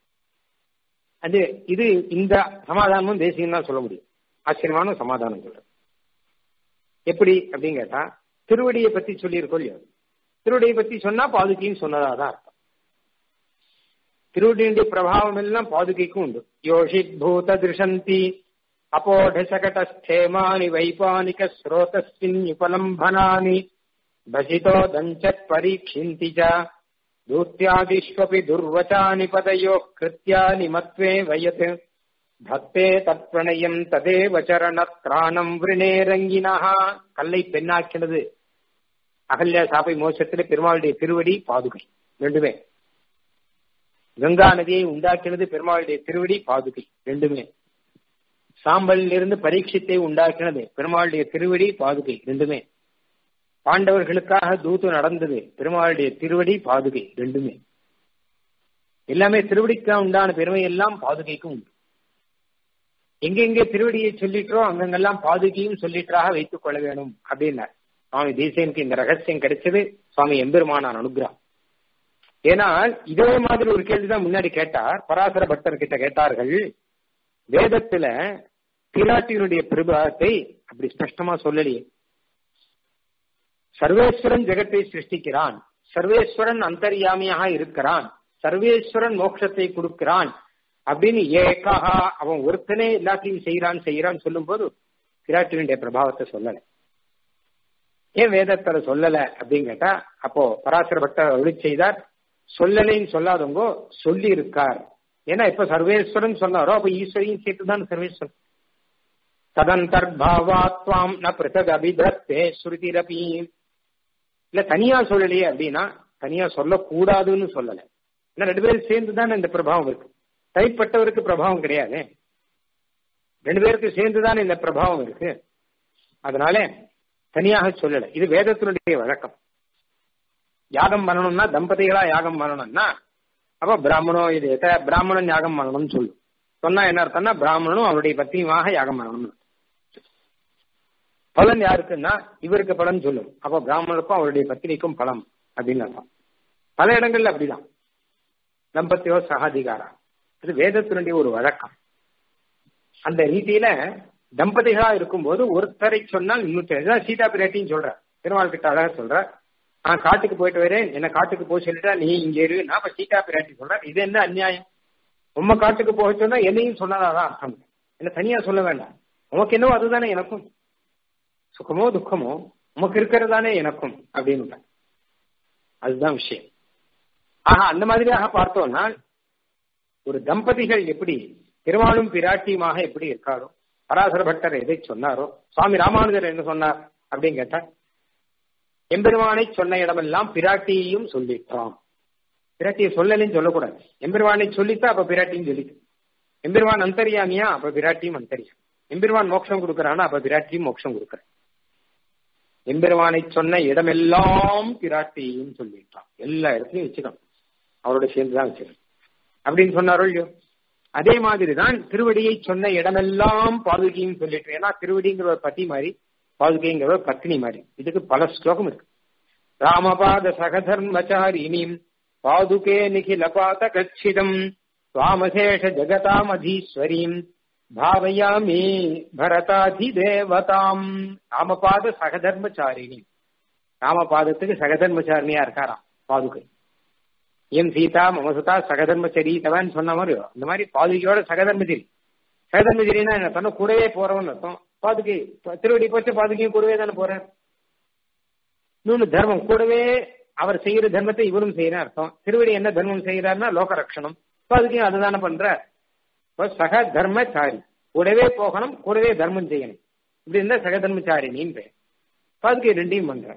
அது இது இந்த சமாதானமும் தேசியம் தான் சொல்ல முடியும் ஆச்சரியமான சமாதானம் சொல்ற எப்படி அப்படின்னு கேட்டா திருவடியை பத்தி சொல்லியிருக்கோம் இல்லையா திருவடியை பத்தி சொன்னா பாதுகைன்னு சொன்னதா தான் அர்த்தம் திருவடியுடைய பிரபாவம் எல்லாம் பாதுகைக்கும் உண்டு யோஷித் பூத திருஷந்தி அபோடசகடஸ்தேமானி வைபானிக ஸ்ரோதஸ்மின் உபலம்பனானி भसितो दञ्चत् परीक्षिन्ति च दूत्यादिष्वपि दुर्वचानि पदयोः कृत्यानि मत्वे वयत् பக்தே தத்பிரணயம் ததேவ சரணத்ராணம் விருணேரங்கினஹ கல்லை பெண்ணாக்கினது அகல்யா சாப்பை மோசத்துல பெருமாளுடைய திருவடி பாதுகை ரெண்டுமே கங்கா நதியை உண்டாக்கினது பெருமாளுடைய திருவடி பாதுகை ரெண்டுமே சாம்பலில் இருந்து பரீட்சித்தை உண்டாக்கினது பெருமாளுடைய திருவடி பாதுகை ரெண்டுமே பாண்டவர்களுக்காக தூத்து நடந்தது பெருமாளுடைய திருவடி பாதுகை ரெண்டுமே எல்லாமே திருவடிக்காக உண்டான பெருமை எல்லாம் பாதுகைக்கும் உண்டு எங்கெங்கே திருவடியை சொல்லிட்டோ அங்கங்கெல்லாம் பாதுகையும் சொல்லிட்டாக வைத்துக் கொள்ள வேணும் அப்படின்னார் சுவாமி தேசியனுக்கு இந்த ரகசியம் கிடைச்சது சுவாமி எம்பெருமானார் அனுகிரகம் ஏனால் இதே மாதிரி ஒரு கேள்விதான் முன்னாடி கேட்டார் பராசர பக்தர் கிட்ட கேட்டார்கள் வேதத்துல பிராட்டியினுடைய பிரபாவத்தை அப்படி ஸ்பஷ்டமா சொல்லலையே சர்வேஸ்வரன் ஜெகத்தை சிருஷ்டிக்கிறான் சர்வேஸ்வரன் அந்தர்யாமியாக இருக்கிறான் சர்வேஸ்வரன் மோட்சத்தை கொடுக்கிறான் அப்படின்னு ஏகாக அவன் ஒருத்தனே எல்லாத்தையும் செய்யறான் செய்யறான்னு சொல்லும் போது பிராட்டினுடைய பிரபாவத்தை சொல்லல ஏன் வேதத்துல சொல்லல அப்படின்னு கேட்டா அப்போ பராசர பக்தர் அருளி செய்தார் சொல்லலைன்னு சொல்லாதவங்க சொல்லி இருக்கார் ஏன்னா இப்ப சர்வேஸ்வரன் சொன்னாரோ அப்ப ஈஸ்வரியும் சேர்த்துதான் சர்வேஸ்வரன் ததந்தர்பாவாத்வாம் ந பிருத்தக் அபிதத்தே ஸ்ருதிரபி இல்ல தனியா சொல்லலையே அப்படின்னா தனியா சொல்லக்கூடாதுன்னு சொல்லல ஏன்னா ரெண்டு பேரும் சேர்ந்து தானே இந்த பிரபாவம் இருக்கு தனிப்பட்டவருக்கு பிரபாவம் கிடையாது ரெண்டு பேருக்கு சேர்ந்துதான் இந்த பிரபாவம் இருக்கு அதனால தனியாக சொல்லல இது வேதத்தினுடைய வழக்கம் யாகம் பண்ணணும்னா தம்பதிகளா யாகம் பண்ணணும்னா அப்ப பிராமணம் இது பிராமணன் யாகம் பண்ணணும்னு சொல்லு சொன்னா என்ன அர்த்தம்னா பிராமணனும் அவருடைய பத்தியுமாக யாகம் பண்ணணும் பலன் யாருக்குன்னா இவருக்கு பலன் சொல்லும் அப்ப பிராமணருக்கும் அவருடைய பத்திரிக்கும் பலம் அப்படின்னு அர்த்தம் பல இடங்கள்ல அப்படிதான் தம்பத்தியோ சகாதிகாரா இது வேதத்தினுடைய ஒரு வழக்கம் அந்த ரீதியில தம்பதிகளா இருக்கும்போது ஒருத்தரை சொன்னால் இன்னொருத்தர் சீதா பிராட்டின்னு சொல்ற திருமால் கிட்ட அழகா சொல்ற நான் காட்டுக்கு போயிட்டு வரேன் என்ன காட்டுக்கு போய் சொல்லிட்டா நீ இங்க இரு நான் இப்ப சீதா பிராட்டி சொல்றேன் இது என்ன அநியாயம் உம்ம காட்டுக்கு போக சொன்னா என்னையும் சொன்னதாதான் அர்த்தம் என்ன தனியா சொல்ல வேண்டாம் உமக்கு என்னவோ அதுதானே எனக்கும் சுகமோ துக்கமோ உமக்கு இருக்கிறதானே எனக்கும் அப்படின்னு அதுதான் விஷயம் ஆஹா அந்த மாதிரியாக பார்த்தோம்னா ஒரு தம்பதிகள் எப்படி திருவாளும் பிராட்டியுமாக எப்படி இருக்காரோ பராசர பட்டர் எதை சொன்னாரோ சுவாமி ராமானுஜர் என்ன சொன்னார் அப்படின்னு கேட்டா எம்பெருமானை சொன்ன இடமெல்லாம் பிராட்டியையும் சொல்லிட்டான் பிராட்டியை சொல்லலைன்னு சொல்லக்கூடாது எம்பெருமானை சொல்லித்தா அப்ப பிராட்டியும் சொல்லிட்டு எம்பெருமான் அந்தரியாமியா அப்ப பிராட்டியும் அந்தரியா எம்பெருமான் மோட்சம் கொடுக்கறானா அப்ப பிராட்டியும் மோட்சம் கொடுக்கற எம்பெருமானை சொன்ன இடமெல்லாம் பிராட்டியையும் சொல்லிட்டான் எல்லா இடத்துலயும் வச்சுக்கணும் அவரோட சேர்ந்துதான் வச்சுக்கணும் அப்படின்னு சொன்னாரோ இல்லையோ அதே மாதிரிதான் திருவடியை சொன்ன இடமெல்லாம் பாதுகையும் சொல்லிட்டு ஏன்னா திருவடிங்கிற ஒரு பத்தி மாதிரி பாதுகைங்கிற ஒரு பத்னி மாதிரி இதுக்கு பல ஸ்லோகம் இருக்கு ராமபாத சகதர்மச்சாரிணிம் பாதுகே நிகிலபாத கச்சிதம் சுவாமசேஷ ஜகதாமதீஸ்வரீம் பாவயாமி பரதாதிதேவதாம் ராமபாத சகதர்மச்சாரிணி ராமபாதத்துக்கு சகதர்மச்சாரிணியா இருக்காராம் பாதுகை என் சீதா மமசுதா சகதர்மச்சரி தவான்னு சொன்ன மாதிரி அந்த மாதிரி பாதுகையோட சகதர்மச்சரி சகதர்மச்சரின்னா என்ன சொன்ன கூடவே போறவன்னு அர்த்தம் பாதுகை திருவடி போச்சு பாதுகையும் கூடவே தானே போறேன் இன்னொன்னு தர்மம் கூடவே அவர் செய்யற தர்மத்தை இவரும் செய்யற அர்த்தம் திருவடி என்ன தர்மம் செய்யறாருன்னா லோக ரட்சணம் அதுக்கும் அதுதானே பண்ற சக தர்மச்சாரி கூடவே போகணும் கூடவே தர்மம் செய்யணும் இப்படி இருந்தா சக தர்மச்சாரினின்னு பேர் பாதுகை ரெண்டையும் பண்ற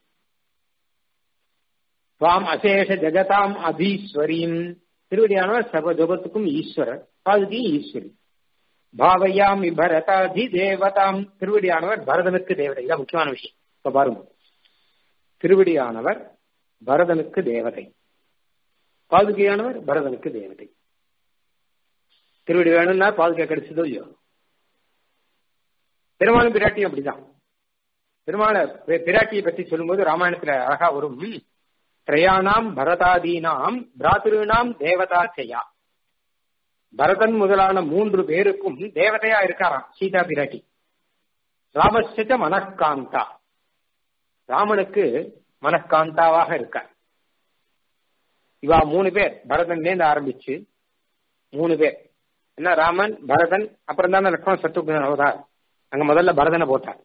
சுவாம் அசேஷ ஜெகதாம் அதீஸ்வரியும் திருவடியானவர் சர்வ ஜகத்துக்கும் ஈஸ்வரர் பாதுகையும் ஈஸ்வரி பாவையாமி பரதாதி தேவதாம் திருவடியானவர் பரதனுக்கு தேவதை இதான் முக்கியமான விஷயம் இப்ப பாருங்க திருவடியானவர் பரதனுக்கு தேவதை பாதுகையானவர் பரதனுக்கு தேவதை திருவடி வேணும்னா பாதுகை கிடைச்சதோ இல்லையோ பெருமாளும் பிராட்டியும் அப்படிதான் பெருமாளை பிராட்டியை பற்றி சொல்லும்போது ராமாயணத்துல அழகா வரும் திரையானாம் பரதாதீனாம் பிராத்திருநாம் தேவதா செய்யா பரதன் முதலான மூன்று பேருக்கும் தேவதையா இருக்காராம் சீதா பிராட்டி ராமசிச்ச மனக்காந்தா ராமனுக்கு மனக்காந்தாவாக இருக்கார் இவா மூணு பேர் பரதன்லேருந்து ஆரம்பிச்சு மூணு பேர் என்ன ராமன் பரதன் அப்புறம் தான் லக்ஷ்மண சத்ருகுணன் அவதார் அங்க முதல்ல பரதனை போட்டார்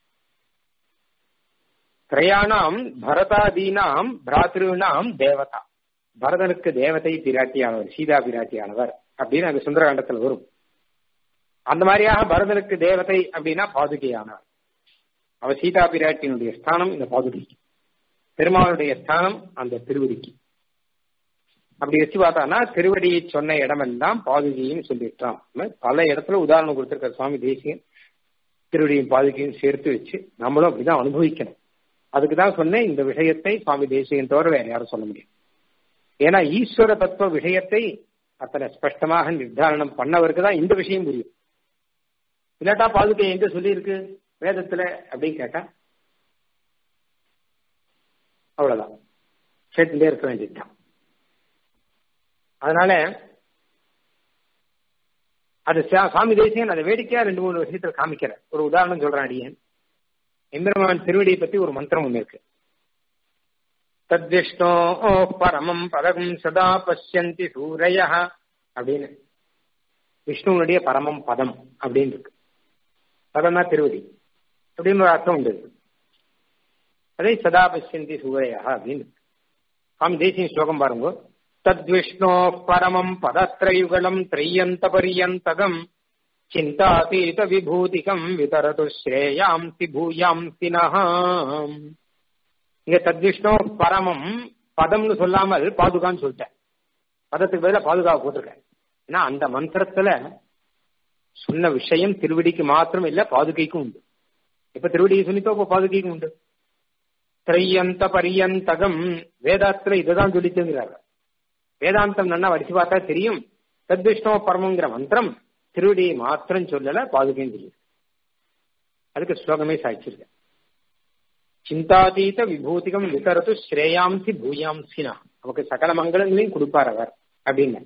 திரையானாம் பரதாதீனாம் பிராத்திருநாம் தேவதா பரதனுக்கு தேவதை பிராட்டியானவர் சீதா பிராட்டியானவர் அப்படின்னு அந்த சுந்தரகாண்டத்தில் வரும் அந்த மாதிரியாக பரதனுக்கு தேவதை அப்படின்னா பாதுகையானவர் அவர் சீதா பிராட்டியினுடைய ஸ்தானம் இந்த பாதுகைக்கு பெருமாளுடைய ஸ்தானம் அந்த திருவடிக்கு அப்படி வச்சு பார்த்தானா திருவடியை சொன்ன இடமெல்லாம் பாதுகையும் சொல்லிட்டான் பல இடத்துல உதாரணம் கொடுத்திருக்க சுவாமி தேசியன் திருவடியும் பாதுகையும் சேர்த்து வச்சு நம்மளும் அப்படிதான் அனுபவிக்கணும் அதுக்கு தான் சொன்னேன் இந்த விஷயத்தை சுவாமி தேசியன் தவிர வேற யாரும் சொல்ல முடியும் ஏன்னா ஈஸ்வர தத்துவ விஷயத்தை அத்தனை ஸ்பஷ்டமாக நிர்தாரணம் பண்ணவருக்கு தான் இந்த விஷயம் புரியும் இல்லாட்டா பாதுகை எங்க சொல்லியிருக்கு வேதத்துல அப்படின்னு கேட்டா அவ்வளவுதான் கேட்டுட்டே இருக்க வேண்டியதுதான் அதனால அது சுவாமி தேசியன் அதை வேடிக்கையா ரெண்டு மூணு விஷயத்துல காமிக்கிற ஒரு உதாரணம் சொல்றேன் அடியன் எம்பெருமான் திருவடியை பத்தி ஒரு மந்திரம் ஒண்ணு இருக்கு தத்விஷ்ணோ பரமம் பதகம் சதா பசியந்தி சூரைய அப்படின்னு விஷ்ணுவனுடைய பரமம் பதம் அப்படின்னு இருக்கு பதம்னா திருவடி அப்படின்னு ஒரு அர்த்தம் உண்டு அதே சதா பசியந்தி சூரையா அப்படின்னு சுவாமி தேசிய ஸ்லோகம் பாருங்க தத்விஷ்ணோ பரமம் பதத்ரயுகலம் திரையந்த பரியந்தகம் சிந்தாதீத விபூதிகம் விதரது ஸ்ரேயாம்சி பூயாம்சி நகாம் இங்க தத்விஷ்ணோ பரமம் பதம்னு சொல்லாமல் பாதுகான்னு சொல்லிட்டேன் பதத்துக்கு பதிலாக பாதுகாப்பு போட்டிருக்கேன் ஏன்னா அந்த மந்திரத்துல சொன்ன விஷயம் திருவடிக்கு மாத்திரம் இல்ல பாதுகைக்கும் உண்டு இப்ப திருவடியை சொல்லித்தோ இப்ப பாதுகைக்கும் உண்டு திரையந்த பரியந்தகம் வேதாத்துல இதுதான் சொல்லித்துங்கிறாங்க வேதாந்தம் நல்லா வடிச்சு பார்த்தா தெரியும் தத்விஷ்ணோ பரமங்கிற மந்திரம் திருவடியை மாத்திரம் சொல்லல பாதுகைன்னு சொல்லி அதுக்கு ஸ்லோகமே சாய்ச்சிருக்க சிந்தாதீத விபூதிகம் விதரத்து ஸ்ரேயாம்சி பூயாம்சினா நமக்கு சகல மங்களங்களையும் கொடுப்பார் அவர் அப்படின்னு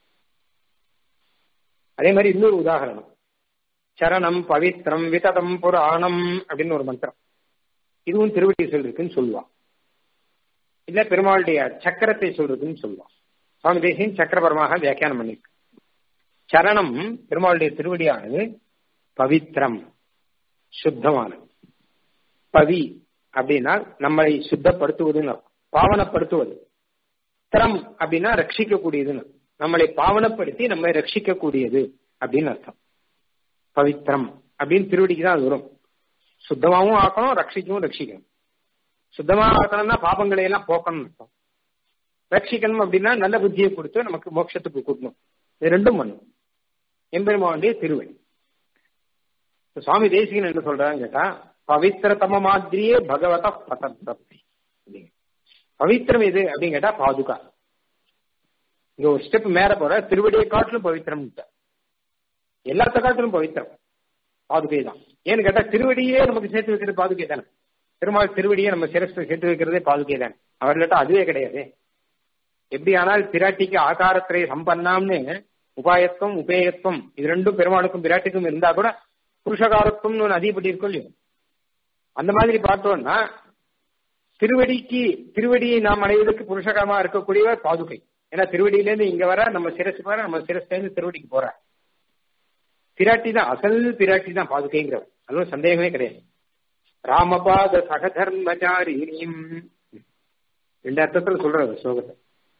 அதே மாதிரி இன்னொரு உதாரணம் சரணம் பவித்ரம் விததம் புராணம் அப்படின்னு ஒரு மந்திரம் இதுவும் திருவடி சொல்றதுக்குன்னு சொல்லுவான் இல்ல பெருமாளுடைய சக்கரத்தை சொல்றதுன்னு சொல்லுவான் சுவாமி தேசியம் சக்கரபரமாக வியாக்கியானம் பண்ணிருக்கு சரணம் பெருமாளுடைய திருவடியானது பவித்ரம் சுத்தமானது பவி அப்படின்னா நம்மளை சுத்தப்படுத்துவதுன்னு பாவனப்படுத்துவது திறம் அப்படின்னா ரட்சிக்கக்கூடியதுன்னு நம்மளை பாவனப்படுத்தி நம்மை ரட்சிக்கக்கூடியது அப்படின்னு அர்த்தம் பவித்ரம் அப்படின்னு திருவடிக்கு தான் அது வரும் சுத்தமாவும் ஆக்கணும் ரட்சிக்கவும் ரட்சிக்கணும் சுத்தமா ஆக்கணும்னா பாபங்களை எல்லாம் போக்கணும்னு அர்த்தம் ரட்சிக்கணும் அப்படின்னா நல்ல புத்தியை கொடுத்து நமக்கு மோட்சத்துக்கு கூட்டணும் இது ரெண்டும் பண்ணும் எம்பெருமானுடைய திருவடி சுவாமி தேசிகன் என்ன சொல்றாங்க கேட்டா பவித்திரதம மாதிரியே பகவத பதப்பிரப்தி பவித்திரம் எது அப்படின்னு கேட்டா பாதுகா இங்க ஒரு ஸ்டெப் மேல போற திருவடியை காட்டிலும் பவித்திரம் எல்லாத்த காட்டிலும் பவித்திரம் பாதுகை தான் ஏன்னு கேட்டா திருவடியே நமக்கு சேர்த்து வைக்கிறது பாதுகை தானே பெருமாள் திருவடியை நம்ம சிரஸ்ல சேர்த்து வைக்கிறதே பாதுகை தானே அவர் இல்லாட்டா அதுவே கிடையாது எப்படி ஆனால் பிராட்டிக்கு ஆகாரத்திரை சம்பன்னாம்னு உபாயத்துவம் உபேயத்துவம் இது ரெண்டும் பெருமாளுக்கும் பிராட்டிக்கும் இருந்தா கூட புருஷகாரத்துவம்னு ஒன்று அதிகப்பட்டு இருக்கும் இல்லையோ அந்த மாதிரி பார்த்தோம்னா திருவடிக்கு திருவடியை நாம் அடைவதற்கு புருஷகரமா இருக்கக்கூடியவர் பாதுகை ஏன்னா திருவடியிலேருந்து இங்க வர நம்ம சிரசுக்கு வர நம்ம சிரஸ்லேருந்து திருவடிக்கு போற பிராட்டி தான் அசல் பிராட்டி தான் பாதுகைங்கிறவர் அதுவும் சந்தேகமே கிடையாது ராமபாத சகதர்மச்சாரியும் ரெண்டு அர்த்தத்துல சொல்றது ஸ்லோகத்தை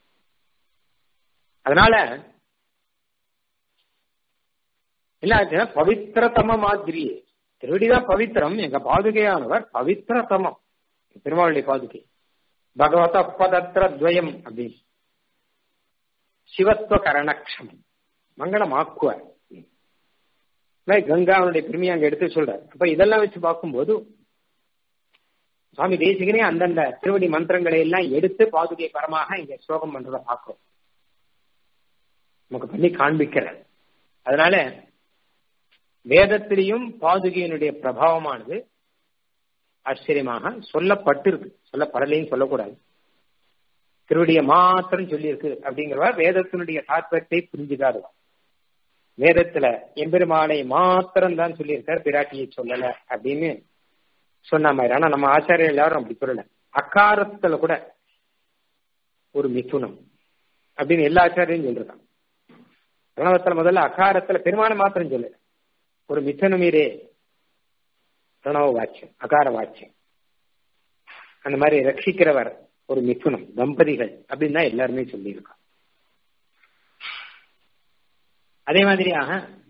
அதனால என்ன ஆச்சுன்னா பவித்திரதம மாதிரியே திருவடிதான் பவித்திரம் எங்க பாதுகையானவர் பவித்திரதமம் பெருமாளுடைய பாதுகை பகவத பதத்திர துவயம் அப்படின்னு சிவத்துவ கரணக்ஷமம் மங்களமாக்குவார் கங்காவுடைய பெருமையை அங்க எடுத்து சொல்றார் அப்ப இதெல்லாம் வச்சு பார்க்கும்போது சுவாமி தேசிகனே அந்தந்த திருவடி மந்திரங்களை எல்லாம் எடுத்து பாதுகை பரமாக இங்க ஸ்லோகம் பண்றத பார்க்கிறோம் நமக்கு பண்ணி காண்பிக்கிறார் அதனால வேதத்திலையும் பாதுகையினுடைய பிரபாவமானது ஆச்சரியமாக சொல்லப்பட்டிருக்கு சொல்லப்படலைன்னு சொல்லக்கூடாது திருவடியை மாத்திரம் சொல்லியிருக்கு அப்படிங்கிறவா வேதத்தினுடைய தாற்பத்தை புரிஞ்சுக்காதவா வேதத்துல எம்பெருமானை மாத்திரம் தான் சொல்லியிருக்கார் பிராட்டியை சொல்லல அப்படின்னு சொன்ன மாதிரி ஆனா நம்ம ஆச்சாரியர் எல்லாரும் அப்படி சொல்லல அக்காரத்துல கூட ஒரு மிதுனம் அப்படின்னு எல்லா ஆச்சாரியும் சொல்றாங்க பிரணவத்துல முதல்ல அகாரத்துல பெருமானை மாத்திரம் சொல்லல ஒரு மித்தனுமீரே பிரணவ வாக்கியம் அகார வாக்கியம் அந்த மாதிரி ரட்சிக்கிறவர் ஒரு மிதுனம் தம்பதிகள் அப்படின்னு தான் எல்லாருமே சொல்லியிருக்காங்க அதே மாதிரியாக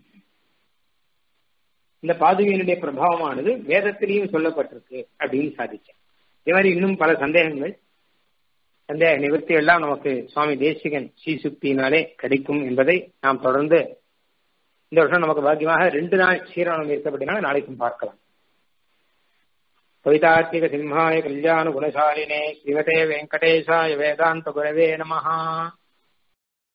இந்த பாதுகையினுடைய பிரபாவமானது வேதத்திலையும் சொல்லப்பட்டிருக்கு அப்படின்னு சாதிச்சேன் இதே மாதிரி இன்னும் பல சந்தேகங்கள் சந்தேக நிவர்த்தி எல்லாம் நமக்கு சுவாமி தேசிகன் ஸ்ரீசுக்தியினாலே கிடைக்கும் என்பதை நாம் தொடர்ந்து இந்த வருஷம் நமக்கு பாக்கியமாக ரெண்டு நாள் ஸ்ரீராமம் இருக்கப்படினால நாளைக்கும் பார்க்கலாம் கவிதார்த்திக சிம்ஹாய கல்யாண குணசாலினே ஸ்ரீமதே வெங்கடேசாய வேதாந்த குரவே நமஹா